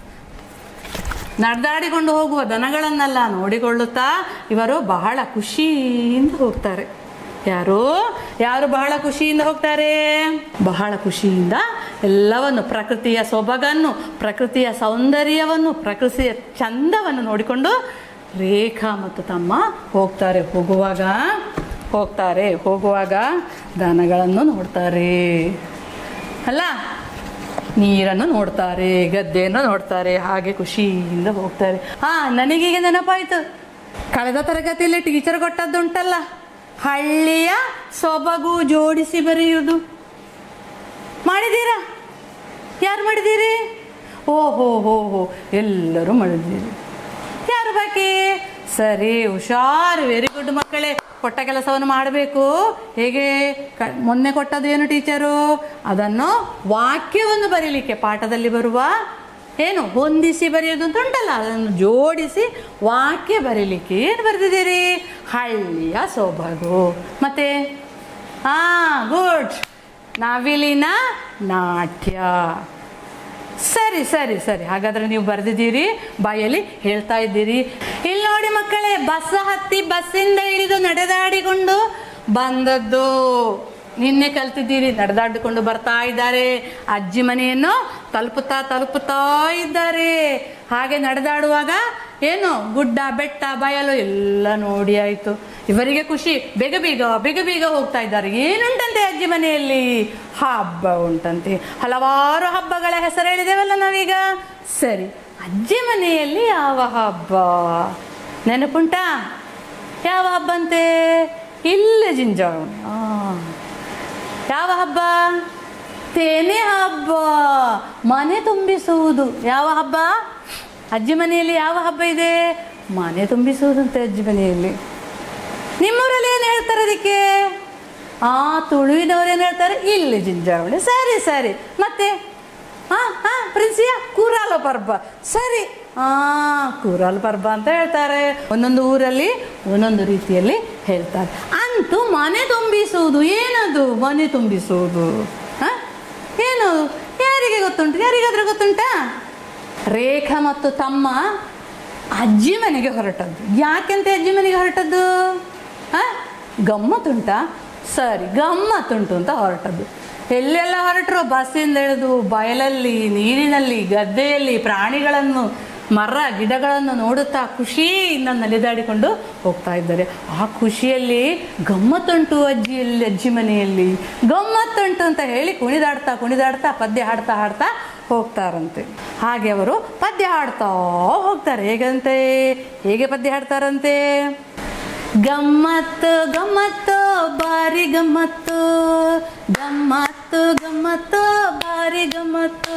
ನಡೆದಾಡಿಕೊಂಡು ಹೋಗುವ ದನಗಳನ್ನೆಲ್ಲ ನೋಡಿಕೊಳ್ಳುತ್ತಾ ಇವರು ಬಹಳ ಖುಷಿಯಿಂದ ಹೋಗ್ತಾರೆ ಯಾರು ಯಾರು ಬಹಳ ಖುಷಿಯಿಂದ ಹೋಗ್ತಾರೆ ಬಹಳ ಖುಷಿಯಿಂದ ಎಲ್ಲವನ್ನು ಪ್ರಕೃತಿಯ ಸೊಬಗನ್ನು ಪ್ರಕೃತಿಯ ಸೌಂದರ್ಯವನ್ನು ಪ್ರಕೃತಿಯ ಚಂದವನ್ನು ನೋಡಿಕೊಂಡು ರೇಖಾ ಮತ್ತು ತಮ್ಮ ಹೋಗ್ತಾರೆ ಹೋಗುವಾಗ ಹೋಗ್ತಾರೆ ಹೋಗುವಾಗ ದನಗಳನ್ನು ನೋಡ್ತಾರೆ ಅಲ್ಲ ನೀರನ್ನು ನೋಡ್ತಾರೆ ಗದ್ದೆಯನ್ನು ನೋಡ್ತಾರೆ ಹಾಗೆ ಖುಷಿಯಿಂದ ಹೋಗ್ತಾರೆ ಹಾ ನನಗೀಗ ನೆನಪಾಯ್ತು ಕಳೆದ ತರಗತಿಯಲ್ಲಿ ಟೀಚರ್ ಕೊಟ್ಟದ್ದುಂಟಲ್ಲ ಹಳ್ಳಿಯ ಸೊಬಗು ಜೋಡಿಸಿ ಬರೆಯುವುದು ಮಾಡಿದ್ದೀರಾ ಯಾರು ಮಾಡಿದ್ದೀರಿ ಓ ಹೋ ಹೋ ಹೋ ಎಲ್ಲರೂ ಮಾಡಿದ್ದೀರಿ ಯಾರು ಬಾಕಿ ಸರಿ ಹುಷಾರು ವೆರಿ ಗುಡ್ ಮಕ್ಕಳೇ ಕೊಟ್ಟ ಕೆಲಸವನ್ನು ಮಾಡಬೇಕು ಹೇಗೆ ಕ- ಮೊನ್ನೆ ಕೊಟ್ಟದ್ದು ಏನು ಟೀಚರು ಅದನ್ನು ವಾಕ್ಯವನ್ನು ಬರೀಲಿಕ್ಕೆ ಪಾಠದಲ್ಲಿ ಬರುವ ಏನು ಹೊಂದಿಸಿ ಬರೆಯೋದು ಅಂತ ಉಂಟಲ್ಲ ಅದನ್ನು ಜೋಡಿಸಿ ವಾಕ್ಯ ಬರೀಲಿಕ್ಕೆ ಏನು ಬರೆದಿದ್ದೀರಿ ಹಳ್ಳಿಯ ಸೊಬಗು ಮತ್ತೆ ಹಾ ಗುಡ್ ನವಿಲಿನ ನಾಟ್ಯ ಸರಿ ಸರಿ ಸರಿ ಹಾಗಾದ್ರೆ ನೀವು ಬರೆದಿದ್ದೀರಿ ಬಾಯಲ್ಲಿ ಹೇಳ್ತಾ ಇದ್ದೀರಿ ಇಲ್ಲಿ ನೋಡಿ ಮಕ್ಕಳೇ ಬಸ್ ಹತ್ತಿ ಬಸ್ಸಿಂದ ಇಳಿದು ನಡೆದಾಡಿಕೊಂಡು ಬಂದದ್ದು ನಿನ್ನೆ ಕಲ್ತಿದ್ದೀರಿ ನಡೆದಾಡಿಕೊಂಡು ಬರ್ತಾ ಇದ್ದಾರೆ ಅಜ್ಜಿ ಮನೆಯನ್ನು ತಲುಪುತ್ತಾ ತಲುಪುತ್ತಾ ಇದ್ದಾರೆ ಹಾಗೆ ನಡೆದಾಡುವಾಗ ಏನು ಗುಡ್ಡ ಬೆಟ್ಟ ಬಯಲು ಎಲ್ಲ ನೋಡಿ ಆಯ್ತು ಇವರಿಗೆ ಖುಷಿ ಬೇಗ ಬೇಗ ಬೇಗ ಬೇಗ ಹೋಗ್ತಾ ಇದ್ದಾರೆ ಏನುಂಟಂತೆ ಅಜ್ಜಿ ಮನೆಯಲ್ಲಿ ಹಬ್ಬ ಉಂಟಂತೆ ಹಲವಾರು ಹಬ್ಬಗಳ ಹೆಸರು ಹೇಳಿದೇವಲ್ಲ ನಾವೀಗ ಸರಿ ಅಜ್ಜಿ ಮನೆಯಲ್ಲಿ ಯಾವ ಹಬ್ಬ ನೆನಪುಂಟಾ ಯಾವ ಹಬ್ಬ ಅಂತೆ ಇಲ್ಲ ಜಿಂಜಾವಣಿ ಆ ಯಾವ ಹಬ್ಬ ತೇನೆ ಹಬ್ಬ ಮನೆ ತುಂಬಿಸುವುದು ಯಾವ ಹಬ್ಬ ಅಜ್ಜಿ ಮನೆಯಲ್ಲಿ ಯಾವ ಹಬ್ಬ ಇದೆ ಮನೆ ತುಂಬಿಸುವುದಂತೆ ಅಜ್ಜಿ ಮನೆಯಲ್ಲಿ ನಿಮ್ಮೂರಲ್ಲಿ ಏನು ಹೇಳ್ತಾರೆ ಅದಕ್ಕೆ ಆ ತುಳುವಿನವ್ರು ಏನು ಹೇಳ್ತಾರೆ ಇಲ್ಲಿ ಜಿಂಜಾವಳಿ ಸರಿ ಸರಿ ಮತ್ತೆ ಹಾ ಹಾ ಪ್ರಿನ್ಸಿಯ ಕೂರಾಲ ಪರ್ಬ ಸರಿ ಆ ಕೂರಾಲ ಪರ್ಬ ಅಂತ ಹೇಳ್ತಾರೆ ಒಂದೊಂದು ಊರಲ್ಲಿ ಒಂದೊಂದು ರೀತಿಯಲ್ಲಿ ಹೇಳ್ತಾರೆ ಅಂತೂ ಮನೆ ತುಂಬಿಸುವುದು ಏನದು ಮನೆ ತುಂಬಿಸುವುದು ಹಾ ಏನು ಯಾರಿಗೆ ಗೊತ್ತುಂಟು ಯಾರಿಗಾದ್ರೂ ಗೊತ್ತುಂಟಾ ರೇಖಾ ಮತ್ತು ತಮ್ಮ ಅಜ್ಜಿ ಮನೆಗೆ ಹೊರಟದ್ದು ಯಾಕೆಂತ ಅಜ್ಜಿ ಮನೆಗೆ ಹೊರಟದ್ದು ಆ ಗಮ್ಮತ್ತುಂಟಾ ಸರಿ ಗಮ್ಮತ್ತುಂಟು ಅಂತ ಹೊರಟದ್ದು ಎಲ್ಲೆಲ್ಲ ಹೊರಟರು ಬಸ್ಸಿಂದ ಇಳಿದು ಬಯಲಲ್ಲಿ ನೀರಿನಲ್ಲಿ ಗದ್ದೆಯಲ್ಲಿ ಪ್ರಾಣಿಗಳನ್ನು ಮರ ಗಿಡಗಳನ್ನು ನೋಡುತ್ತಾ ಖುಷಿಯಿಂದ ನಲಿದಾಡಿಕೊಂಡು ಹೋಗ್ತಾ ಇದ್ದಾರೆ ಆ ಖುಷಿಯಲ್ಲಿ ಗಮ್ಮತ್ತುಂಟು ಅಜ್ಜಿಯಲ್ಲಿ ಅಜ್ಜಿ ಮನೆಯಲ್ಲಿ ಗಮ್ಮತ್ತುಂಟು ಅಂತ ಹೇಳಿ ಕುಣಿದಾಡ್ತಾ ಕುಣಿದಾಡ್ತಾ ಪದ್ಯ ಹಾಡ್ತಾ ಹಾಡ್ತಾ ಹೋಗ್ತಾರಂತೆ ಹಾಗೆ ಅವರು ಪದ್ಯ ಹಾಡ್ತಾ ಹೋಗ್ತಾರೆ ಹೇಗಂತೆ ಹೇಗೆ ಪದ್ಯ ಹಾಡ್ತಾರಂತೆ ಗಮ್ಮತ್ತು ಗಮ್ಮತ್ತು ಬಾರಿ ಗಮ್ಮತ್ತು ಗಮ್ಮತ್ತು ಗಮ್ಮತ್ತು ಭಾರಿ ಗಮ್ಮತ್ತು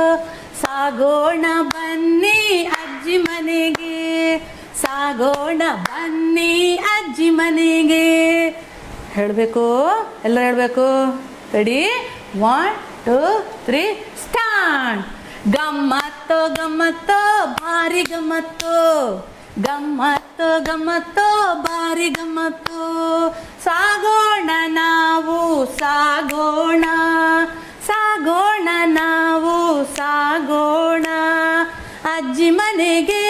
ಸಾಗೋಣ ಬನ್ನಿ ಅಜ್ಜಿ ಮನೆಗೆ ಸಾಗೋಣ ಬನ್ನಿ ಅಜ್ಜಿ ಮನೆಗೆ ಹೇಳಬೇಕು ಎಲ್ಲ ಹೇಳಬೇಕು ready one two three start ಗಮ್ಮತ್ತು ಗಮ್ಮತ್ತು ಭಾರಿ ಗಮ್ಮತ್ತು ಗಮ್ಮತ್ತು ಗಮ್ಮತ್ತು ಭಾರಿ ಗಮ್ಮತ್ತು ಸಾಗೋಣ ನಾವು ಸಾಗೋಣ ಸಾಗೋಣ ನಾವು ಸಾಗೋಣ ಅಜ್ಜಿ ಮನೆಗೆ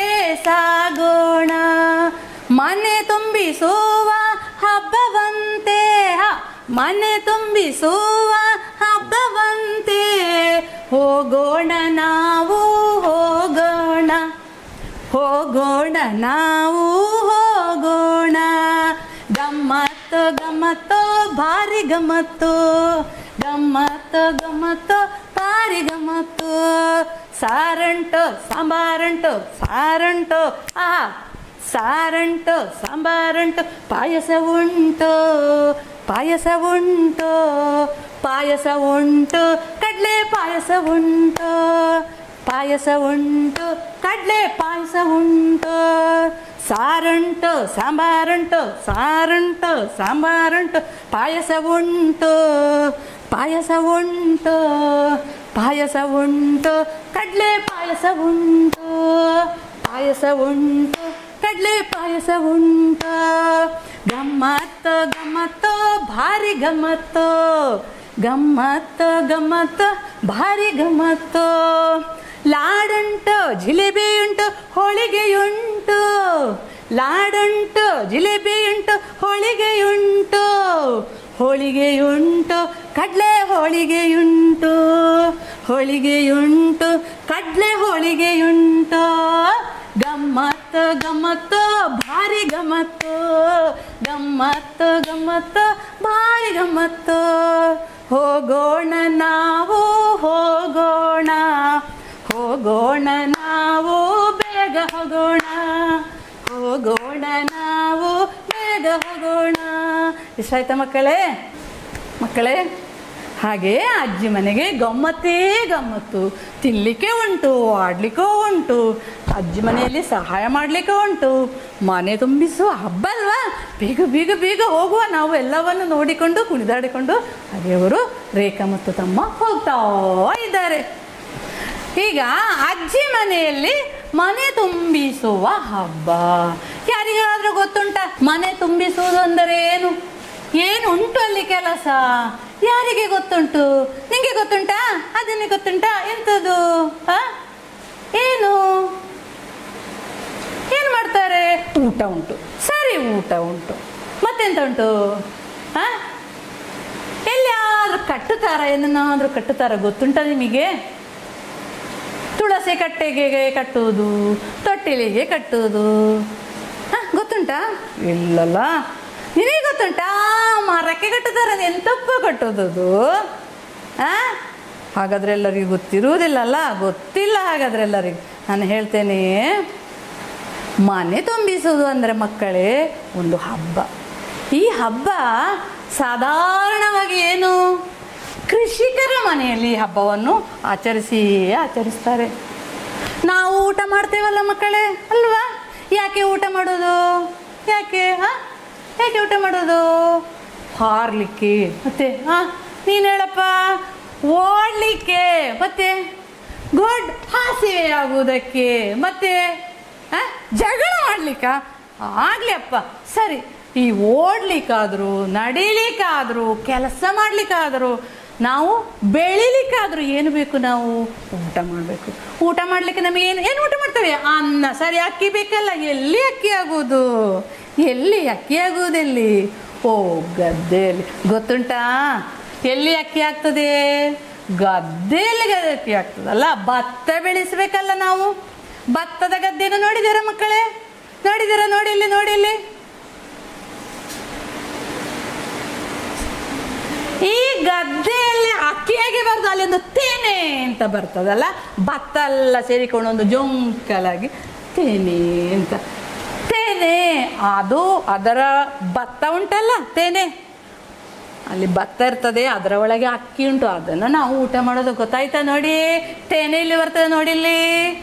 ಸಾಗೋಣ ಮನೆ ತುಂಬಿಸುವ ಹಬ್ಬವಂತೆ ಹ- ಮನೆ ತುಂಬಿಸುವ ಹಬ್ಬವಂತೆ ಹೋಗೋಣ ನಾವು ಹೋಗೋಣ ಹೋಗೋಣ ನಾವು ಹೋಗೋಣ ಗಮ್ಮತ್ತು ಗಮ್ಮತ್ತು ಭಾರಿ ಗಮ್ಮತ್ತು ಗಮ್ಮತ್ತು ಗಮ್ಮತ್ತು ಭಾರಿ ಗಮ್ಮತ್ತು ಸಾರಂಟು ಸಾಂಬಾರಂಟು ಸಾರಂಟು ಆ ಸಾರಂಟು ಸಾಂಬಾರಂಟು ಪಾಯಸ ಉಂಟು ಪಾಯಸ ಉಂಟು ಪಾಯಸ ಉಂಟು ಕಡಲೆ ಪಾಯಸ ಉಂಟು ಪಾಯಸ ಉಂಟು ಕಡಲೆ ಪಾಯಸ ಉಂಟು ಸಾರುಂಟು ಸಾಂಬಾರುಂಟು ಸಾರುಂಟು ಸಾಂಬಾರುಂಟು ಪಾಯಸ ಉಂಟು ಪಾಯಸ ಉಂಟು ಪಾಯಸ ಉಂಟು ಕಡಲೆ ಪಾಯಸ ಉಂಟು ಪಾಯಸ ಉಂಟು ಕಡಲೆ ಪಾಯಸ ಉಂಟು ಗಮ್ಮತ್ತು ಗಮ್ಮತ್ತು ಭಾರಿ ಗಮ್ಮತ್ತು ಗಮ್ಮತ್ತು ಗಮ್ಮತ್ತು ಭಾರಿ ಗಮ್ಮತ್ತು ಲಾಡುಂಟು ಜಿಲೇಬಿ ಉಂಟು ಹೋಳಿಗೆಯುಂಟು ಲಾಡುಂಟು ಜಿಲೇಬಿಯುಂಟು ಹೋಳಿಗೆಯುಂಟು ಹೋಳಿಗೆಯುಂಟು ಕಡಲೆ ಹೋಳಿಗೆಯುಂಟು ಹೋಳಿಗೆಯುಂಟು ಕಡಲೆ ಹೋಳಿಗೆಯುಂಟು ಗಮ್ಮತ್ತು ಗಮ್ಮತ್ತು ಭಾರಿ ಗಮ್ಮತ್ತು ಗಮ್ಮತ್ತು ಗಮ್ಮತ್ತು ಭಾರಿ ಗಮ್ಮತ್ತು ಹೋಗೋಣ ನಾವು ಹೋಗೋಣ ಹೋಗೋಣ ನಾವು ಬೇಗ ಹೋಗೋಣ ಹೋಗೋಣ ನಾವು ಬೇಗ ಹೋಗೋಣ ಇಷ್ಟ ಆಯ್ತಾ ಮಕ್ಕಳೇ ಮಕ್ಕಳೇ ಹಾಗೆ ಅಜ್ಜಿ ಮನೆಗೆ ಗಮ್ಮತ್ತೇ ಗಮ್ಮತ್ತು ತಿನ್ನಲಿಕ್ಕೆ ಉಂಟು ಆಡ್ಲಿಕ್ಕೂ ಉಂಟು ಅಜ್ಜಿ ಮನೆಯಲ್ಲಿ ಸಹಾಯ ಮಾಡಲಿಕ್ಕೆ ಉಂಟು ಮನೆ ತುಂಬಿಸುವ ಹಬ್ಬ ಅಲ್ವಾ ಬೇಗ ಬೇಗ ಬೇಗ ಹೋಗುವ ನಾವು ಎಲ್ಲವನ್ನು ನೋಡಿಕೊಂಡು ಕುಣಿದಾಡಿಕೊಂಡು ಹಾಗೆ ಅವರು ರೇಖಾ ಮತ್ತು ತಮ್ಮ ಹೋಗ್ತಾ ಇದ್ದಾರೆ ಈಗ ಅಜ್ಜಿ ಮನೆಯಲ್ಲಿ ಮನೆ ತುಂಬಿಸುವ ಹಬ್ಬ ಯಾರಿಗಾದ್ರೂ ಗೊತ್ತುಂಟ ಮನೆ ತುಂಬಿಸುವುದು ಅಂದರೆ ಏನು ಏನು ಉಂಟು ಅಲ್ಲಿ ಕೆಲಸ ಯಾರಿಗೆ ಗೊತ್ತುಂಟು ನಿಂಗೆ ಗೊತ್ತುಂಟಾ ಅದನ್ನೇ ಗೊತ್ತುಂಟಾ ಎಂಥದ್ದು ಆ? ಏನು ಏನು ಮಾಡ್ತಾರೆ ಊಟ ಉಂಟು ಸರಿ ಊಟ ಉಂಟು ಮತ್ತೆಂತ ಉಂಟು ಆ? ಎಲ್ಲಿಯಾದ್ರೂ ಕಟ್ಟುತ್ತಾರ ಏನನ್ನಾದ್ರೂ ಕಟ್ಟುತ್ತಾರ ಗೊತ್ತುಂಟ ನಿಮಗೆ ತುಳಸಿ ಕಟ್ಟೆಗೆ ಕಟ್ಟುವುದು ತೊಟ್ಟಿಲಿಗೆ ಕಟ್ಟುವುದು ಹ, ಗೊತ್ತುಂಟಾ ಇಲ್ಲಲ್ಲ ನಿನಗೆ ಗೊತ್ತುಂಟಾ ಮರಕ್ಕೆ ಕಟ್ಟುತ್ತಾರೆ ಎಂತಪ್ಪ ಕಟ್ಟೋದು ಅದು ಆ? ಹಾಗಾದ್ರೆ ಎಲ್ಲರಿಗೂ ಗೊತ್ತಿರುವುದಿಲ್ಲಲ್ಲ ಗೊತ್ತಿಲ್ಲ ಹಾಗಾದ್ರೆ ಎಲ್ಲರಿಗೂ ನಾನು ಹೇಳ್ತೇನೆ ಮನೆ ತುಂಬಿಸುವುದು ಅಂದರೆ ಮಕ್ಕಳೇ ಒಂದು ಹಬ್ಬ ಈ ಹಬ್ಬ ಸಾಧಾರಣವಾಗಿ ಏನು ಕೃಷಿಕರ ಮನೆಯಲ್ಲಿ ಈ ಹಬ್ಬವನ್ನು ಆಚರಿಸಿಯೇ ಆಚರಿಸ್ತಾರೆ ನಾವು ಊಟ ಮಾಡ್ತೇವಲ್ಲ ಮಕ್ಕಳೇ ಅಲ್ವಾ ಯಾಕೆ ಊಟ ಮಾಡೋದು ಯಾಕೆ ಹಾ ಯಾಕೆ ಊಟ ಮಾಡೋದು ಹಾರ್ಲಿಕ್ಕೆ ಮತ್ತೆ ಹಾ ನೀನು ಹೇಳಪ್ಪ ಓಡ್ಲಿಕ್ಕೆ ಮತ್ತೆ ಗುಡ್ ಹಾಸಿವೆ ಆಗುವುದಕ್ಕೆ ಮತ್ತೆ ಆ, ಜಗಳ ಮಾಡ್ಲಿಕ್ಕ ಆಗ್ಲಿ ಅಪ್ಪ ಸರಿ ಈ ಓಡ್ಲಿಕ್ಕಾದ್ರು ನಡಿಲಿಕ್ಕಾದ್ರು ಕೆಲಸ ಮಾಡ್ಲಿಕ್ಕಾದ್ರು ನಾವು ಬೆಳಿಲಿಕ್ಕಾದ್ರೂ ಏನು ಬೇಕು ನಾವು ಊಟ ಮಾಡಬೇಕು ಊಟ ಮಾಡ್ಲಿಕ್ಕೆ ನಮಗೆ ಏನು ಏನು ಊಟ ಮಾಡ್ತೇವೆ ಅನ್ನ ಸರಿ ಅಕ್ಕಿ ಬೇಕಲ್ಲ ಎಲ್ಲಿ ಅಕ್ಕಿ ಆಗುವುದು ಎಲ್ಲಿ ಅಕ್ಕಿ ಆಗುವುದೆಲ್ಲಿ ಓ ಗದ್ದೆಯಲ್ಲಿ ಗೊತ್ತುಂಟಾ ಎಲ್ಲಿ ಅಕ್ಕಿ ಆಗ್ತದೆ ಗದ್ದೆಯಲ್ಲಿ ಅಕ್ಕಿ ಆಗ್ತದಲ್ಲ ಭತ್ತ ಬೆಳೆಸಬೇಕಲ್ಲ ನಾವು ಭತ್ತದ ಗದ್ದೆಯನ್ನು ನೋಡಿದ್ದೀರಾ ಮಕ್ಕಳೇ ನೋಡಿದ್ದೀರಾ ನೋಡಿ ಇಲ್ಲಿ ನೋಡಿ ಇಲ್ಲಿ ಈ ಗದ್ದೆಯಲ್ಲಿ ಅಕ್ಕಿಯಾಗಿ ಬರ್ತದೆ ಅಲ್ಲಿ ಒಂದು ತೇನೆ ಅಂತ ಬರ್ತದಲ್ಲ ಭತ್ತ ಎಲ್ಲ ಸೇರಿಕೊಂಡು ಒಂದು ಜೊಂಕಲಾಗಿ ತೇನೆ ಅಂತ ತೇನೆ ಅದು ಅದರ ಭತ್ತ ಉಂಟಲ್ಲ ತೇನೆ ಅಲ್ಲಿ ಭತ್ತ ಇರ್ತದೆ ಅದರ ಒಳಗೆ ಅಕ್ಕಿ ಉಂಟು ಅದನ್ನು ನಾವು ಊಟ ಮಾಡೋದು ಗೊತ್ತಾಯ್ತಾ ನೋಡಿ ತೇನೆಯಲ್ಲಿ ಬರ್ತದೆ ನೋಡಿಲ್ಲಿ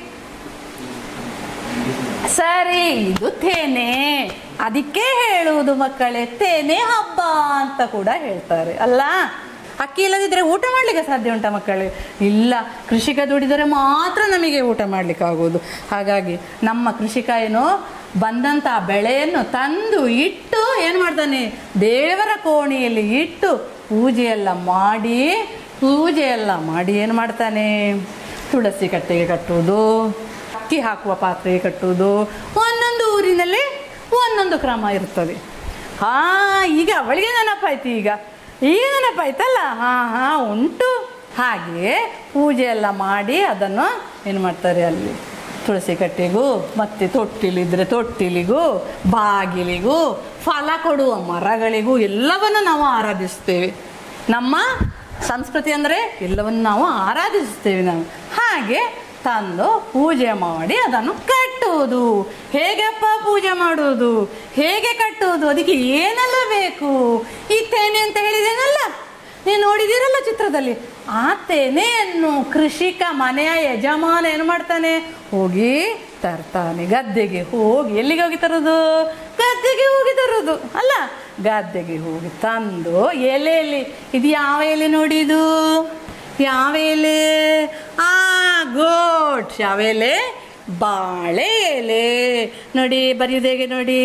ಸರಿ ಇದು ತೇನೆ ಅದಕ್ಕೆ ಹೇಳುವುದು ಮಕ್ಕಳೇ ತೇನೆ ಹಬ್ಬ ಅಂತ ಕೂಡ ಹೇಳ್ತಾರೆ ಅಲ್ಲ ಅಕ್ಕಿ ಇಲ್ಲದಿದ್ರೆ ಊಟ ಮಾಡ್ಲಿಕ್ಕೆ ಸಾಧ್ಯ ಉಂಟಾ ಮಕ್ಕಳೇ ಇಲ್ಲ ಕೃಷಿಕ ದುಡಿದರೆ ಮಾತ್ರ ನಮಗೆ ಊಟ ಮಾಡ್ಲಿಕ್ಕೆ ಆಗುವುದು ಹಾಗಾಗಿ ನಮ್ಮ ಕೃಷಿಕ ಏನು ಬಂದಂಥ ಬೆಳೆಯನ್ನು ತಂದು ಇಟ್ಟು ಏನು ಮಾಡ್ತಾನೆ ದೇವರ ಕೋಣೆಯಲ್ಲಿ ಇಟ್ಟು ಪೂಜೆಯೆಲ್ಲ ಮಾಡಿ ಪೂಜೆಯೆಲ್ಲ ಮಾಡಿ ಏನು ಮಾಡ್ತಾನೆ ತುಳಸಿ ಕಟ್ಟೆಗೆ ಕಟ್ಟುವುದು ಅಕ್ಕಿ ಹಾಕುವ ಪಾತ್ರೆಗೆ ಕಟ್ಟುವುದು ಒಂದೊಂದು ಊರಿನಲ್ಲಿ ಒಂದೊಂದು ಕ್ರಮ ಇರ್ತದೆ ಹಾ ಈಗ ಅವಳಿಗೆ ನೆನಪಾಯ್ತು ಈಗ ಈಗ ನೆನಪಾಯ್ತಲ್ಲ ಹಾ ಹಾ ಉಂಟು ಹಾಗೆ ಪೂಜೆ ಎಲ್ಲ ಮಾಡಿ ಅದನ್ನು ಏನು ಮಾಡ್ತಾರೆ ಅಲ್ಲಿ ತುಳಸಿ ಕಟ್ಟೆಗೂ ಮತ್ತೆ ತೊಟ್ಟಿಲಿದ್ರೆ ತೊಟ್ಟಿಲಿಗೂ ಬಾಗಿಲಿಗೂ ಫಲ ಕೊಡುವ ಮರಗಳಿಗೂ ಎಲ್ಲವನ್ನು ನಾವು ಆರಾಧಿಸ್ತೇವೆ ನಮ್ಮ ಸಂಸ್ಕೃತಿ ಅಂದರೆ ಎಲ್ಲವನ್ನು ನಾವು ಆರಾಧಿಸುತ್ತೇವೆ ನಾವು ಹಾಗೆ ತಂದು ಪೂಜೆ ಮಾಡಿ ಅದನ್ನು ಕಟ್ಟುವುದು ಹೇಗಪ್ಪ ಪೂಜೆ ಮಾಡುವುದು ಹೇಗೆ ಕಟ್ಟುವುದು ಅದಕ್ಕೆ ಏನೆಲ್ಲ ಬೇಕು ಈ ತೆನೆ ಅಂತ ಹೇಳಿದೇನಲ್ಲ ನೀವು ನೋಡಿದ್ದೀರಲ್ಲ ಚಿತ್ರದಲ್ಲಿ ಆ ತೆನೆಯನ್ನು ಕೃಷಿಕ ಮನೆಯ ಯಜಮಾನ ಏನು ಮಾಡ್ತಾನೆ ಹೋಗಿ ತರ್ತಾನೆ ಗದ್ದೆಗೆ ಹೋಗಿ ಎಲ್ಲಿಗೆ ಹೋಗಿ ತರೋದು ಗದ್ದೆಗೆ ಹೋಗಿ ತರೋದು ಅಲ್ಲ ಗದ್ದೆಗೆ ಹೋಗಿ ತಂದು ಎಲೆಯಲ್ಲಿ ಇದು ಯಾವ ಎಲೆ ನೋಡಿ ಇದು ಯಾವ ಎಲೆ ಆ ಗೋಟ್ ಯಾವ ಎಲೆ ಬಾಳೆ ಎಲೆ ನೋಡಿ ಬರೆಯುವುದು ಹೇಗೆ ನೋಡಿ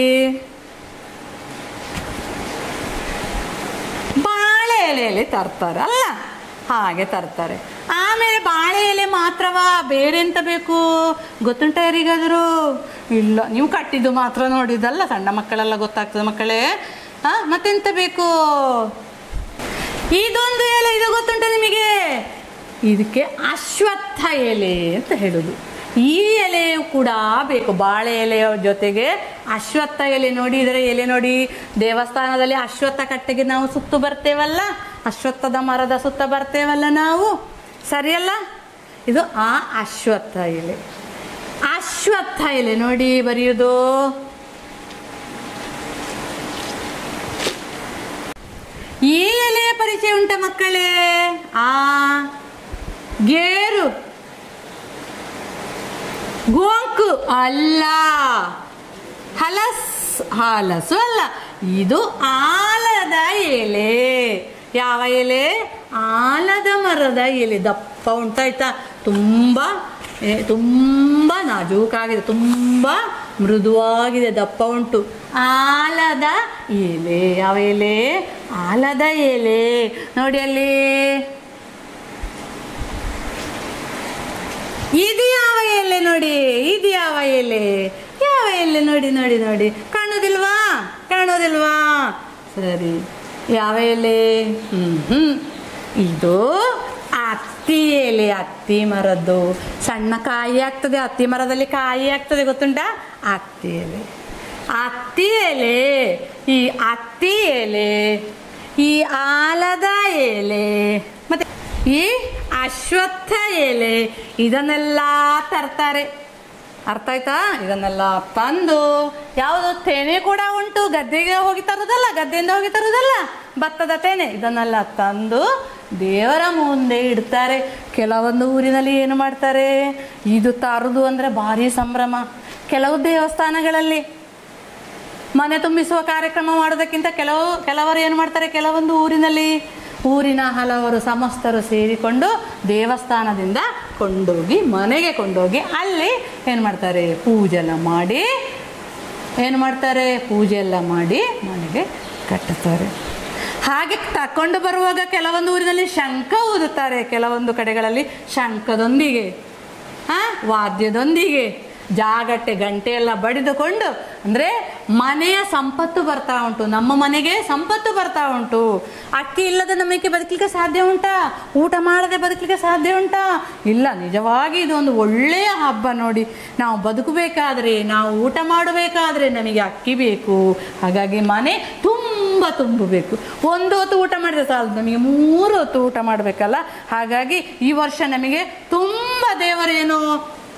ಬಾಳೆ ಎಲೆಯಲ್ಲಿ ತರ್ತಾರೆ ಅಲ್ಲ ಹಾಗೆ ತರ್ತಾರೆ ಆಮೇಲೆ ಬಾಳೆ ಎಲೆ ಮಾತ್ರವಾ ಬೇರೆ ಎಂತ ಬೇಕು ಗೊತ್ತುಂಟ ಯಾರಿಗಾದರೂ ಇಲ್ಲ ನೀವು ಕಟ್ಟಿದ್ದು ಮಾತ್ರ ನೋಡಿದಲ್ಲ ಸಣ್ಣ ಮಕ್ಕಳೆಲ್ಲ ಗೊತ್ತಾಗ್ತದೆ ಮಕ್ಕಳೇ ಹಾ ಮತ್ತೆಂತ ಬೇಕು ಇದೊಂದು ಎಲೆ ಇದು ಗೊತ್ತುಂಟ ನಿಮಗೆ ಇದಕ್ಕೆ ಅಶ್ವತ್ಥ ಎಲೆ ಅಂತ ಹೇಳುದು ಈ ಎಲೆಯು ಕೂಡ ಬೇಕು ಬಾಳೆ ಎಲೆಯ ಜೊತೆಗೆ ಅಶ್ವತ್ಥ ಎಲೆ ನೋಡಿ ಇದರ ಎಲೆ ನೋಡಿ ದೇವಸ್ಥಾನದಲ್ಲಿ ಅಶ್ವತ್ಥ ಕಟ್ಟೆಗೆ ನಾವು ಸುತ್ತು ಬರ್ತೇವಲ್ಲ ಅಶ್ವತ್ಥದ ಮರದ ಸುತ್ತ ಬರ್ತೇವಲ್ಲ ನಾವು ಸರಿಯಲ್ಲ ಇದು ಆ ಅಶ್ವತ್ಥ ಎಲೆ ಅಶ್ವತ್ಥ ಎಲೆ ನೋಡಿ ಬರೆಯುವುದು ಈ ಎಲೆಯ ಪರಿಚಯ ಉಂಟ ಮಕ್ಕಳೇ ಆ ಗೇರು ಗೋಂಕು ಅಲ್ಲ ಹಲಸ್ ಹಲಸು ಅಲ್ಲ ಇದು ಆಲದ ಎಲೆ ಯಾವ ಎಲೆ ಆಲದ ಮರದ ಎಲೆ ದಪ್ಪ ಉಂಟಾಯ್ತಾ ತುಂಬ ಏ, ತುಂಬ ನಾಜೂಕಾಗಿದೆ ತುಂಬ ಮೃದುವಾಗಿದೆ ದಪ್ಪ ಉಂಟು ಆಲದ ಎಲೆ ಯಾವ ಎಲೆ ಆಲದ ಎಲೆ ನೋಡಿ ಅಲ್ಲಿ ಇದು ಯಾವ ಎಲೆ ನೋಡಿ ಇದು ಯಾವ ಎಲೆ ಯಾವ ಎಲೆ ನೋಡಿ ನೋಡಿ ನೋಡಿ ಕಾಣೋದಿಲ್ವಾ ಕಾಣೋದಿಲ್ವಾ ಸರಿ ಯಾವ ಎಲೆ ಹ್ಮ್ ಹ್ಮ್ ಇದು ಅತ್ತಿ ಎಲೆ ಅತ್ತಿ ಮರದ್ದು ಸಣ್ಣ ಕಾಯಿ ಆಗ್ತದೆ ಅತ್ತಿ ಮರದಲ್ಲಿ ಕಾಯಿ ಆಗ್ತದೆ ಗೊತ್ತುಂಟಾ ಅತ್ತಿ ಎಲೆ ಅತ್ತಿ ಎಲೆ ಈ ಅತ್ತಿ ಎಲೆ ಈ ಆಲದ ಎಲೆ ಮತ್ತೆ ಈ ಅಶ್ವತ್ಥ ಎಲೆ ಇದನ್ನೆಲ್ಲ ತರ್ತಾರೆ ಅರ್ಥ ಆಯ್ತಾ ಇದನ್ನೆಲ್ಲ ತಂದು ಯಾವುದು ತೆನೆ ಕೂಡ ಉಂಟು ಗದ್ದೆಗೆ ಹೋಗಿ ತರುದಲ್ಲ ಗದ್ದೆಯಿಂದ ಹೋಗಿ ತರುದಲ್ಲ ಭತ್ತದ ತೆನೆ ಇದನ್ನೆಲ್ಲ ತಂದು ದೇವರ ಮುಂದೆ ಇಡ್ತಾರೆ ಕೆಲವೊಂದು ಊರಿನಲ್ಲಿ ಏನು ಮಾಡ್ತಾರೆ ಇದು ತರುದು ಅಂದರೆ ಭಾರಿ ಸಂಭ್ರಮ ಕೆಲವು ದೇವಸ್ಥಾನಗಳಲ್ಲಿ ಮನೆ ತುಂಬಿಸುವ ಕಾರ್ಯಕ್ರಮ ಮಾಡೋದಕ್ಕಿಂತ ಕೆಲವು ಕೆಲವರು ಏನು ಮಾಡ್ತಾರೆ ಕೆಲವೊಂದು ಊರಿನಲ್ಲಿ ಊರಿನ ಹಲವರು ಸಮಸ್ತರು ಸೇರಿಕೊಂಡು ದೇವಸ್ಥಾನದಿಂದ ಕೊಂಡೋಗಿ ಮನೆಗೆ ಕೊಂಡೋಗಿ ಅಲ್ಲಿ ಏನು ಮಾಡ್ತಾರೆ ಪೂಜೆ ಎಲ್ಲ ಮಾಡಿ ಏನು ಮಾಡ್ತಾರೆ ಪೂಜೆ ಎಲ್ಲ ಮಾಡಿ ಮನೆಗೆ ಕಟ್ಟುತ್ತಾರೆ ಹಾಗೆ ತಕೊಂಡು ಬರುವಾಗ ಕೆಲವೊಂದು ಊರಿನಲ್ಲಿ ಶಂಖ ಊದುತ್ತಾರೆ ಕೆಲವೊಂದು ಕಡೆಗಳಲ್ಲಿ ಶಂಖದೊಂದಿಗೆ ಆ, ವಾದ್ಯದೊಂದಿಗೆ ಜಾಗಟ್ಟೆ ಗಂಟೆ ಎಲ್ಲ ಬಡಿದುಕೊಂಡು ಅಂದರೆ ಮನೆಯ ಸಂಪತ್ತು ಬರ್ತಾ ಉಂಟು ನಮ್ಮ ಮನೆಗೆ ಸಂಪತ್ತು ಬರ್ತಾ ಉಂಟು ಅಕ್ಕಿ ಇಲ್ಲದೆ ನಮಗೆ ಬದುಕಲಿಕ್ಕೆ ಸಾಧ್ಯ ಉಂಟಾ ಊಟ ಮಾಡದೆ ಬದುಕಲಿಕ್ಕೆ ಸಾಧ್ಯ ಉಂಟಾ ಇಲ್ಲ ನಿಜವಾಗಿ ಇದು ಒಂದು ಒಳ್ಳೆಯ ಹಬ್ಬ ನೋಡಿ ನಾವು ಬದುಕಬೇಕಾದ್ರೆ ನಾವು ಊಟ ಮಾಡಬೇಕಾದ್ರೆ ನಮಗೆ ಅಕ್ಕಿ ಬೇಕು ಹಾಗಾಗಿ ಮನೆ ತುಂಬ ತುಂಬಬೇಕು ಒಂದು ಹೊತ್ತು ಊಟ ಮಾಡಿದ್ರೆ ಸಾಲದು ನಮಗೆ ಮೂರು ಹೊತ್ತು ಊಟ ಮಾಡಬೇಕಲ್ಲ ಹಾಗಾಗಿ ಈ ವರ್ಷ ನಮಗೆ ತುಂಬ ದೇವರೇನು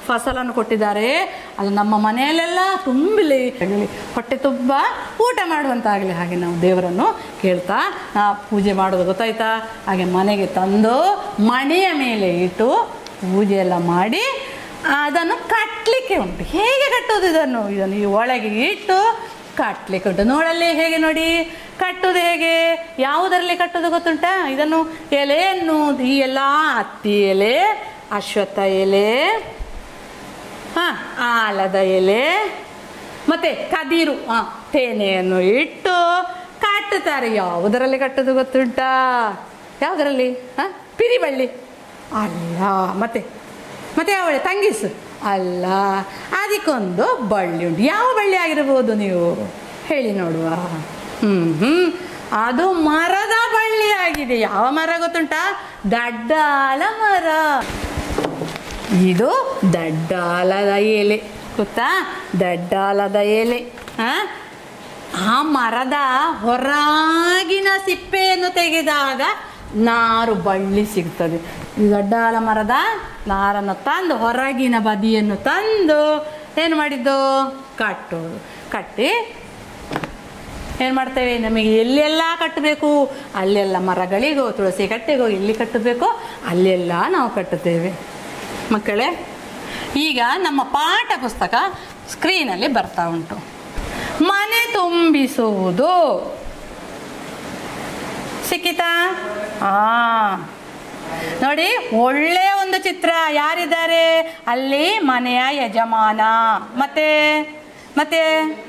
ಫಸಲನ್ನು ಕೊಟ್ಟಿದ್ದಾರೆ ಅದು ನಮ್ಮ ಮನೆಯಲ್ಲೆಲ್ಲ ತುಂಬಲಿ ಹೊಟ್ಟೆ ತುಂಬ ಊಟ ಮಾಡುವಂತಾಗಲಿ ಹಾಗೆ ನಾವು ದೇವರನ್ನು ಕೇಳ್ತಾ ಆ, ಪೂಜೆ ಮಾಡೋದು ಗೊತ್ತಾಯ್ತಾ ಹಾಗೆ ಮನೆಗೆ ತಂದು ಮಣೆಯ ಮೇಲೆ ಇಟ್ಟು ಪೂಜೆ ಎಲ್ಲ ಮಾಡಿ ಅದನ್ನು ಕಟ್ಟಲಿಕ್ಕೆ ಉಂಟು ಹೇಗೆ ಕಟ್ಟೋದು ಇದನ್ನು ಇದನ್ನು ಈ ಒಳಗೆ ಇಟ್ಟು ಕಟ್ಟಲಿಕ್ಕೆ ಉಂಟು ನೋಡಲ್ಲಿ ಹೇಗೆ ನೋಡಿ ಕಟ್ಟುವುದು ಹೇಗೆ ಯಾವುದರಲ್ಲಿ ಕಟ್ಟೋದು ಗೊತ್ತುಂಟಾ ಇದನ್ನು ಎಲೆಯನ್ನು ಈ ಎಲ್ಲ ಹತ್ತಿ ಎಲೆ ಅಶ್ವತ್ಥ ಎಲೆ ಹಾ ಆಲದ ಎಲೆ ಮತ್ತೆ ಕದಿರು ಹಾ ತೇನೆಯನ್ನು ಇಟ್ಟು ಕಟ್ಟುತ್ತಾರೆ ಯಾವುದರಲ್ಲಿ ಕಟ್ಟೋದು ಗೊತ್ತುಂಟಾ ಯಾವುದರಲ್ಲಿ ಹಾ ಪಿರಿಬಳ್ಳಿ ಅಲ್ಲ ಮತ್ತೆ ಮತ್ತೆ ಯಾವ ಬಳ್ಳಿ ತಂಗಿಸು ಅಲ್ಲ ಅದಕ್ಕೊಂದು ಬಳ್ಳಿ ಉಂಟು ಯಾವ ಬಳ್ಳಿ ಆಗಿರ್ಬೋದು ನೀವು ಹೇಳಿ ನೋಡುವ ಹ್ಮ್ ಹ್ಮ್ ಅದು ಮರದ ಬಳ್ಳಿ ಆಗಿದೆ ಯಾವ ಮರ ಗೊತ್ತುಂಟಾ ದಡ್ಡಾಲ ಮರ ಇದು ದಡ್ಡಾಲದ ಎಲೆ ಗೊತ್ತಾ ದಡ್ಡಾಲದ ಎಲೆ ಆ? ಆ ಮರದ ಹೊರಗಿನ ಸಿಪ್ಪೆಯನ್ನು ತೆಗೆದಾಗ ನಾರು ಬಳ್ಳಿ ಸಿಗ್ತದೆ ಈ ದಡ್ಡಾಲ ಮರದ ನಾರನ್ನು ತಂದು ಹೊರಗಿನ ಬದಿಯನ್ನು ತಂದು ಏನು ಮಾಡಿದ್ದು ಕಟ್ಟೋದು ಕಟ್ಟಿ ಏನು ಮಾಡ್ತೇವೆ ನಮಗೆ ಎಲ್ಲೆಲ್ಲ ಕಟ್ಟಬೇಕು ಅಲ್ಲೆಲ್ಲ ಮರಗಳಿಗೋ ತುಳಸಿ ಕಟ್ಟೆಗೋ ಎಲ್ಲಿ ಕಟ್ಟಬೇಕು ಅಲ್ಲೆಲ್ಲ ನಾವು ಕಟ್ಟುತ್ತೇವೆ ಮಕ್ಕಳೇ ಈಗ ನಮ್ಮ ಪಾಠ ಪುಸ್ತಕ ಸ್ಕ್ರೀನಲ್ಲಿ ಬರ್ತಾ ಉಂಟು ಮನೆ ತುಂಬಿಸುವುದು ಸಿಕ್ಕಿತಾ ಆ ನೋಡಿ ಒಳ್ಳೆಯ ಒಂದು ಚಿತ್ರ ಯಾರಿದ್ದಾರೆ ಅಲ್ಲಿ ಮನೆಯ ಯಜಮಾನ ಮತ್ತೆ ಮತ್ತೆ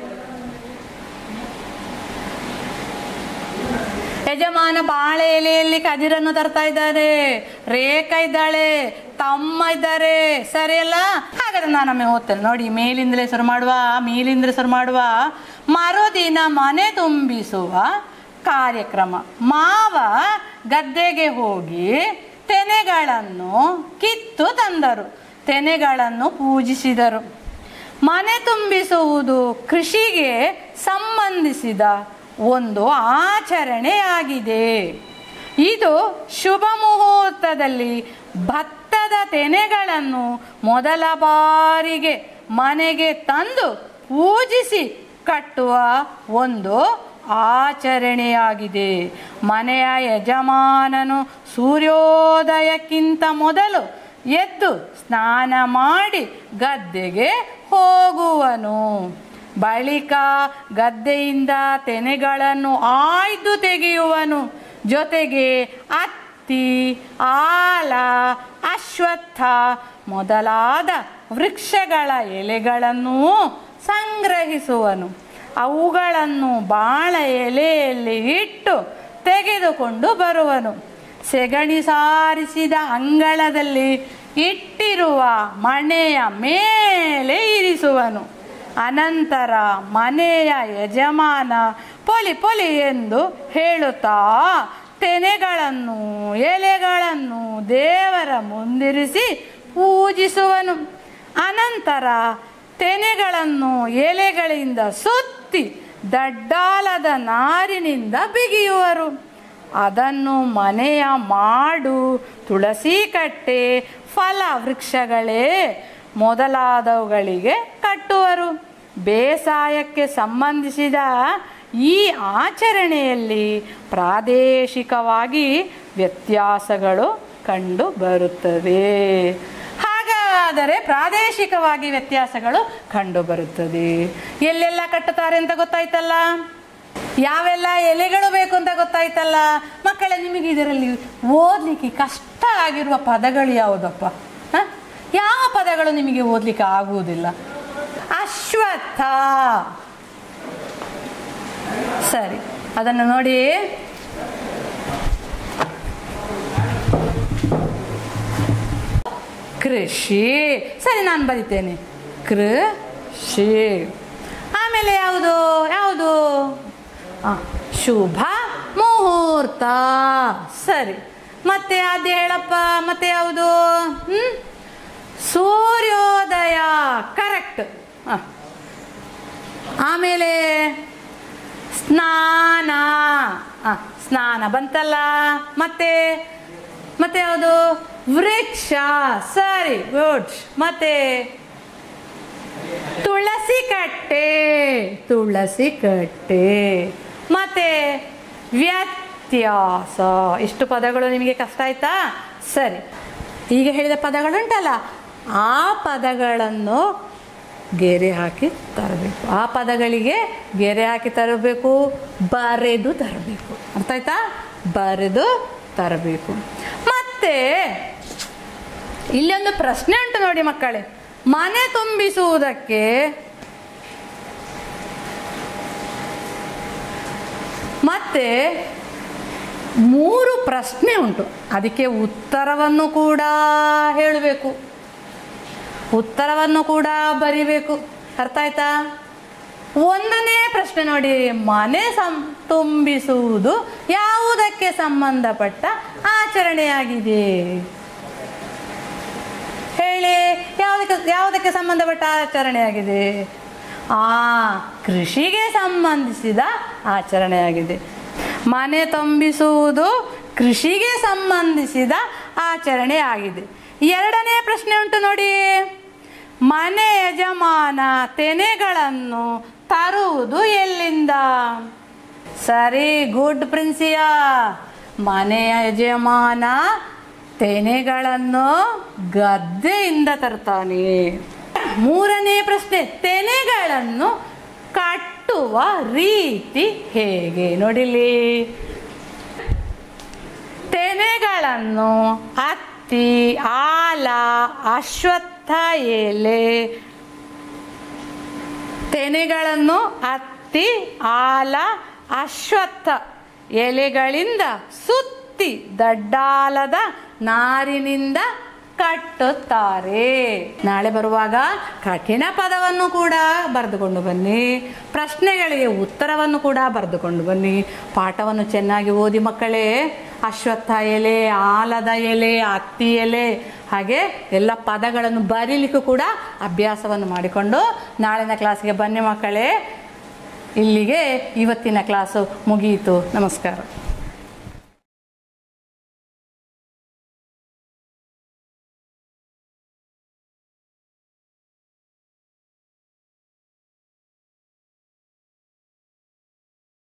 ಯಜಮಾನ ಬಾಳೆ ಎಲೆಯಲ್ಲಿ ಕದಿರನ್ನು ತರ್ತಾ ಇದ್ದಾರೆ ರೇಖಾ ಇದ್ದಾಳೆ ತಮ್ಮ ಇದ್ದಾರೆ ಸರಿ ಅಲ್ಲ ಹಾಗಾದ್ರೆ ನಾನೊಮ್ಮೆ ಓದ್ತೇನೆ ನೋಡಿ ಮೇಲಿಂದಲೇ ಶುರು ಮಾಡುವ ಮೇಲಿಂದಲೇ ಶುರು ಮಾಡುವ ಮರುದಿನ ಮನೆ ತುಂಬಿಸುವ ಕಾರ್ಯಕ್ರಮ ಮಾವ ಗದ್ದೆಗೆ ಹೋಗಿ ತೆನೆಗಳನ್ನು ಕಿತ್ತು ತಂದರು ತೆನೆಗಳನ್ನು ಪೂಜಿಸಿದರು ಮನೆ ತುಂಬಿಸುವುದು ಕೃಷಿಗೆ ಸಂಬಂಧಿಸಿದ ಒಂದು ಆಚರಣೆಯಾಗಿದೆ ಇದು ಶುಭ ಮುಹೂರ್ತದಲ್ಲಿ ಭತ್ತದ ತೆನೆಗಳನ್ನು ಮೊದಲ ಬಾರಿಗೆ ಮನೆಗೆ ತಂದು ಪೂಜಿಸಿ ಕಟ್ಟುವ ಒಂದು ಆಚರಣೆಯಾಗಿದೆ ಮನೆಯ ಯಜಮಾನನು ಸೂರ್ಯೋದಯಕ್ಕಿಂತ ಮೊದಲು ಎದ್ದು ಸ್ನಾನ ಮಾಡಿ ಗದ್ದೆಗೆ ಹೋಗುವನು ಬಳಿಕ ಗದ್ದೆಯಿಂದ ತೆನೆಗಳನ್ನು ಆಯ್ದು ತೆಗೆಯುವನು ಜೊತೆಗೆ ಹತ್ತಿ ಆಲ ಅಶ್ವತ್ಥ ಮೊದಲಾದ ವೃಕ್ಷಗಳ ಎಲೆಗಳನ್ನು ಸಂಗ್ರಹಿಸುವನು ಅವುಗಳನ್ನು ಬಾಳ ಎಲೆಯಲ್ಲಿ ಇಟ್ಟು ತೆಗೆದುಕೊಂಡು ಬರುವನು ಸೆಗಣಿ ಸಾರಿಸಿದ ಅಂಗಳದಲ್ಲಿ ಇಟ್ಟಿರುವ ಮಣೆಯ ಮೇಲೆ ಇರಿಸುವನು ಅನಂತರ ಮನೆಯ ಯಜಮಾನ ಪೊಲಿ ಪೊಲಿ ಎಂದು ಹೇಳುತ್ತಾ ತೆನೆಗಳನ್ನು ಎಲೆಗಳನ್ನು ದೇವರ ಮುಂದಿರಿಸಿ ಪೂಜಿಸುವನು ಅನಂತರ ತೆನೆಗಳನ್ನು ಎಲೆಗಳಿಂದ ಸುತ್ತಿ ದಡ್ಡಾಲದ ನಾರಿನಿಂದ ಬಿಗಿಯುವರು ಅದನ್ನು ಮನೆಯ ಮಾಡು ತುಳಸಿ ಕಟ್ಟೆ ಫಲ ವೃಕ್ಷಗಳೇ ಮೊದಲಾದವುಗಳಿಗೆ ಕಟ್ಟುವರು ಬೇಸಾಯಕ್ಕೆ ಸಂಬಂಧಿಸಿದ ಈ ಆಚರಣೆಯಲ್ಲಿ ಪ್ರಾದೇಶಿಕವಾಗಿ ವ್ಯತ್ಯಾಸಗಳು ಕಂಡು ಬರುತ್ತವೆ ಹಾಗಾದರೆ ಪ್ರಾದೇಶಿಕವಾಗಿ ವ್ಯತ್ಯಾಸಗಳು ಕಂಡು ಬರುತ್ತದೆ ಎಲ್ಲೆಲ್ಲ ಕಟ್ಟುತ್ತಾರೆ ಅಂತ ಗೊತ್ತಾಯ್ತಲ್ಲ ಯಾವೆಲ್ಲ ಎಲೆಗಳು ಬೇಕು ಅಂತ ಗೊತ್ತಾಯ್ತಲ್ಲ ಮಕ್ಕಳೇ ನಿಮಗೆ ಇದರಲ್ಲಿ ಓದಲಿಕ್ಕೆ ಕಷ್ಟ ಆಗಿರುವ ಪದಗಳು ಯಾವುದಪ್ಪ ಹ? ಯಾವ ಪದಗಳು ನಿಮಗೆ ಓದಲಿಕ್ಕೆ ಆಗುವುದಿಲ್ಲ ಅಶ್ವತ್ಥ ಸರಿ ಅದನ್ನು ನೋಡಿ ಕೃಷಿ ಸರಿ ನಾನು ಬರಿತೇನೆ ಕೃಷಿ ಆಮೇಲೆ ಯಾವುದು ಯಾವುದು ಆ, ಶುಭ ಮುಹೂರ್ತ ಸರಿ ಮತ್ತೆ ಅದು ಹೇಳಪ್ಪ ಮತ್ತೆ ಯಾವುದು ಹ್ಮ್ ಸೂರ್ಯೋದಯ ಕರೆಕ್ಟ್ ಆಮೇಲೆ ಸ್ನಾನ ಆ, ಸ್ನಾನ ಬಂತಲ್ಲ ಮತ್ತೆ ಮತ್ತೆ ಯಾವುದು ವೃಕ್ಷ ಸರಿ ಗುಡ್ ಮತ್ತೆ ತುಳಸಿ ಕಟ್ಟೆ ತುಳಸಿ ಕಟ್ಟೆ ಮತ್ತೆ ವ್ಯತ್ಯಾಸ ಇಷ್ಟು ಪದಗಳು ನಿಮಗೆ ಕಷ್ಟ ಆಯ್ತಾ ಸರಿ ಈಗ ಹೇಳಿದ ಪದಗಳುಂಟಲ್ಲ ಆ ಪದಗಳನ್ನು ಗೆರೆ ಹಾಕಿ ತರಬೇಕು ಆ ಪದಗಳಿಗೆ ಗೆರೆ ಹಾಕಿ ತರಬೇಕು ಬರೆದು ತರಬೇಕು ಅರ್ಥ ಆಯ್ತಾ ಬರೆದು ತರಬೇಕು ಮತ್ತೆ ಇಲ್ಲೊಂದು ಪ್ರಶ್ನೆ ಉಂಟು ನೋಡಿ ಮಕ್ಕಳೇ ಮನೆ ತುಂಬಿಸುವುದಕ್ಕೆ ಮತ್ತೆ ಮೂರು ಪ್ರಶ್ನೆ ಉಂಟು ಅದಕ್ಕೆ ಉತ್ತರವನ್ನು ಕೂಡ ಹೇಳಬೇಕು ಉತ್ತರವನ್ನು ಕೂಡ ಬರಿಬೇಕು ಅರ್ಥ ಆಯ್ತಾ ಒಂದನೇ ಪ್ರಶ್ನೆ ನೋಡಿ ಮನೆ ಸಂ ತುಂಬಿಸುವುದು ಯಾವುದಕ್ಕೆ ಸಂಬಂಧಪಟ್ಟ ಆಚರಣೆಯಾಗಿದೆ ಹೇಳಿ ಯಾವುದಕ್ಕೆ ಯಾವುದಕ್ಕೆ ಸಂಬಂಧಪಟ್ಟ ಆಚರಣೆಯಾಗಿದೆ ಆ ಕೃಷಿಗೆ ಸಂಬಂಧಿಸಿದ ಆಚರಣೆಯಾಗಿದೆ ಮನೆ ತುಂಬಿಸುವುದು ಕೃಷಿಗೆ ಸಂಬಂಧಿಸಿದ ಆಚರಣೆಯಾಗಿದೆ ಎರಡನೇ ಪ್ರಶ್ನೆ ಉಂಟು ನೋಡಿ ಮನೆ ಯಜಮಾನ ತೆನೆಗಳನ್ನು ತರುವುದು ಎಲ್ಲಿಂದ ಸರಿ ಗುಡ್ ಪ್ರಿನ್ಸಿಯಾ ಮನೆಯ ಯಜಮಾನ ತೆನೆಗಳನ್ನು ಗದ್ದೆಯಿಂದ ತರ್ತಾನೆ ಮೂರನೇ ಪ್ರಶ್ನೆ ತೆನೆಗಳನ್ನು ಕಟ್ಟುವ ರೀತಿ ಹೇಗೆ ನೋಡಿಲಿ ತೆನೆಗಳನ್ನು ಹತ್ತಿ ಆಲ ಅಶ್ವತ್ಥ ಎಲೆ ತೆನೆಗಳನ್ನು ಹತ್ತಿ ಆಲ ಅಶ್ವತ್ಥ ಎಲೆಗಳಿಂದ ಸುತ್ತಿ ದಡ್ಡಾಲದ ನಾರಿನಿಂದ ಕಟ್ಟುತ್ತಾರೆ ನಾಳೆ ಬರುವಾಗ ಕಠಿಣ ಪದವನ್ನು ಕೂಡ ಬರೆದುಕೊಂಡು ಬನ್ನಿ ಪ್ರಶ್ನೆಗಳಿಗೆ ಉತ್ತರವನ್ನು ಕೂಡ ಬರೆದುಕೊಂಡು ಬನ್ನಿ ಪಾಠವನ್ನು ಚೆನ್ನಾಗಿ ಓದಿ ಮಕ್ಕಳೇ ಅಶ್ವತ್ಥ ಎಲೆ ಆಲದ ಎಲೆ ಹತ್ತಿ ಎಲೆ ಹಾಗೆ ಎಲ್ಲ ಪದಗಳನ್ನು ಬರೀಲಿಕ್ಕೂ ಕೂಡ ಅಭ್ಯಾಸವನ್ನು ಮಾಡಿಕೊಂಡು ನಾಳಿನ ಕ್ಲಾಸ್ಗೆ ಬನ್ನಿ ಮಕ್ಕಳೇ ಇಲ್ಲಿಗೆ ಇವತ್ತಿನ ಕ್ಲಾಸು ಮುಗಿಯಿತು ನಮಸ್ಕಾರ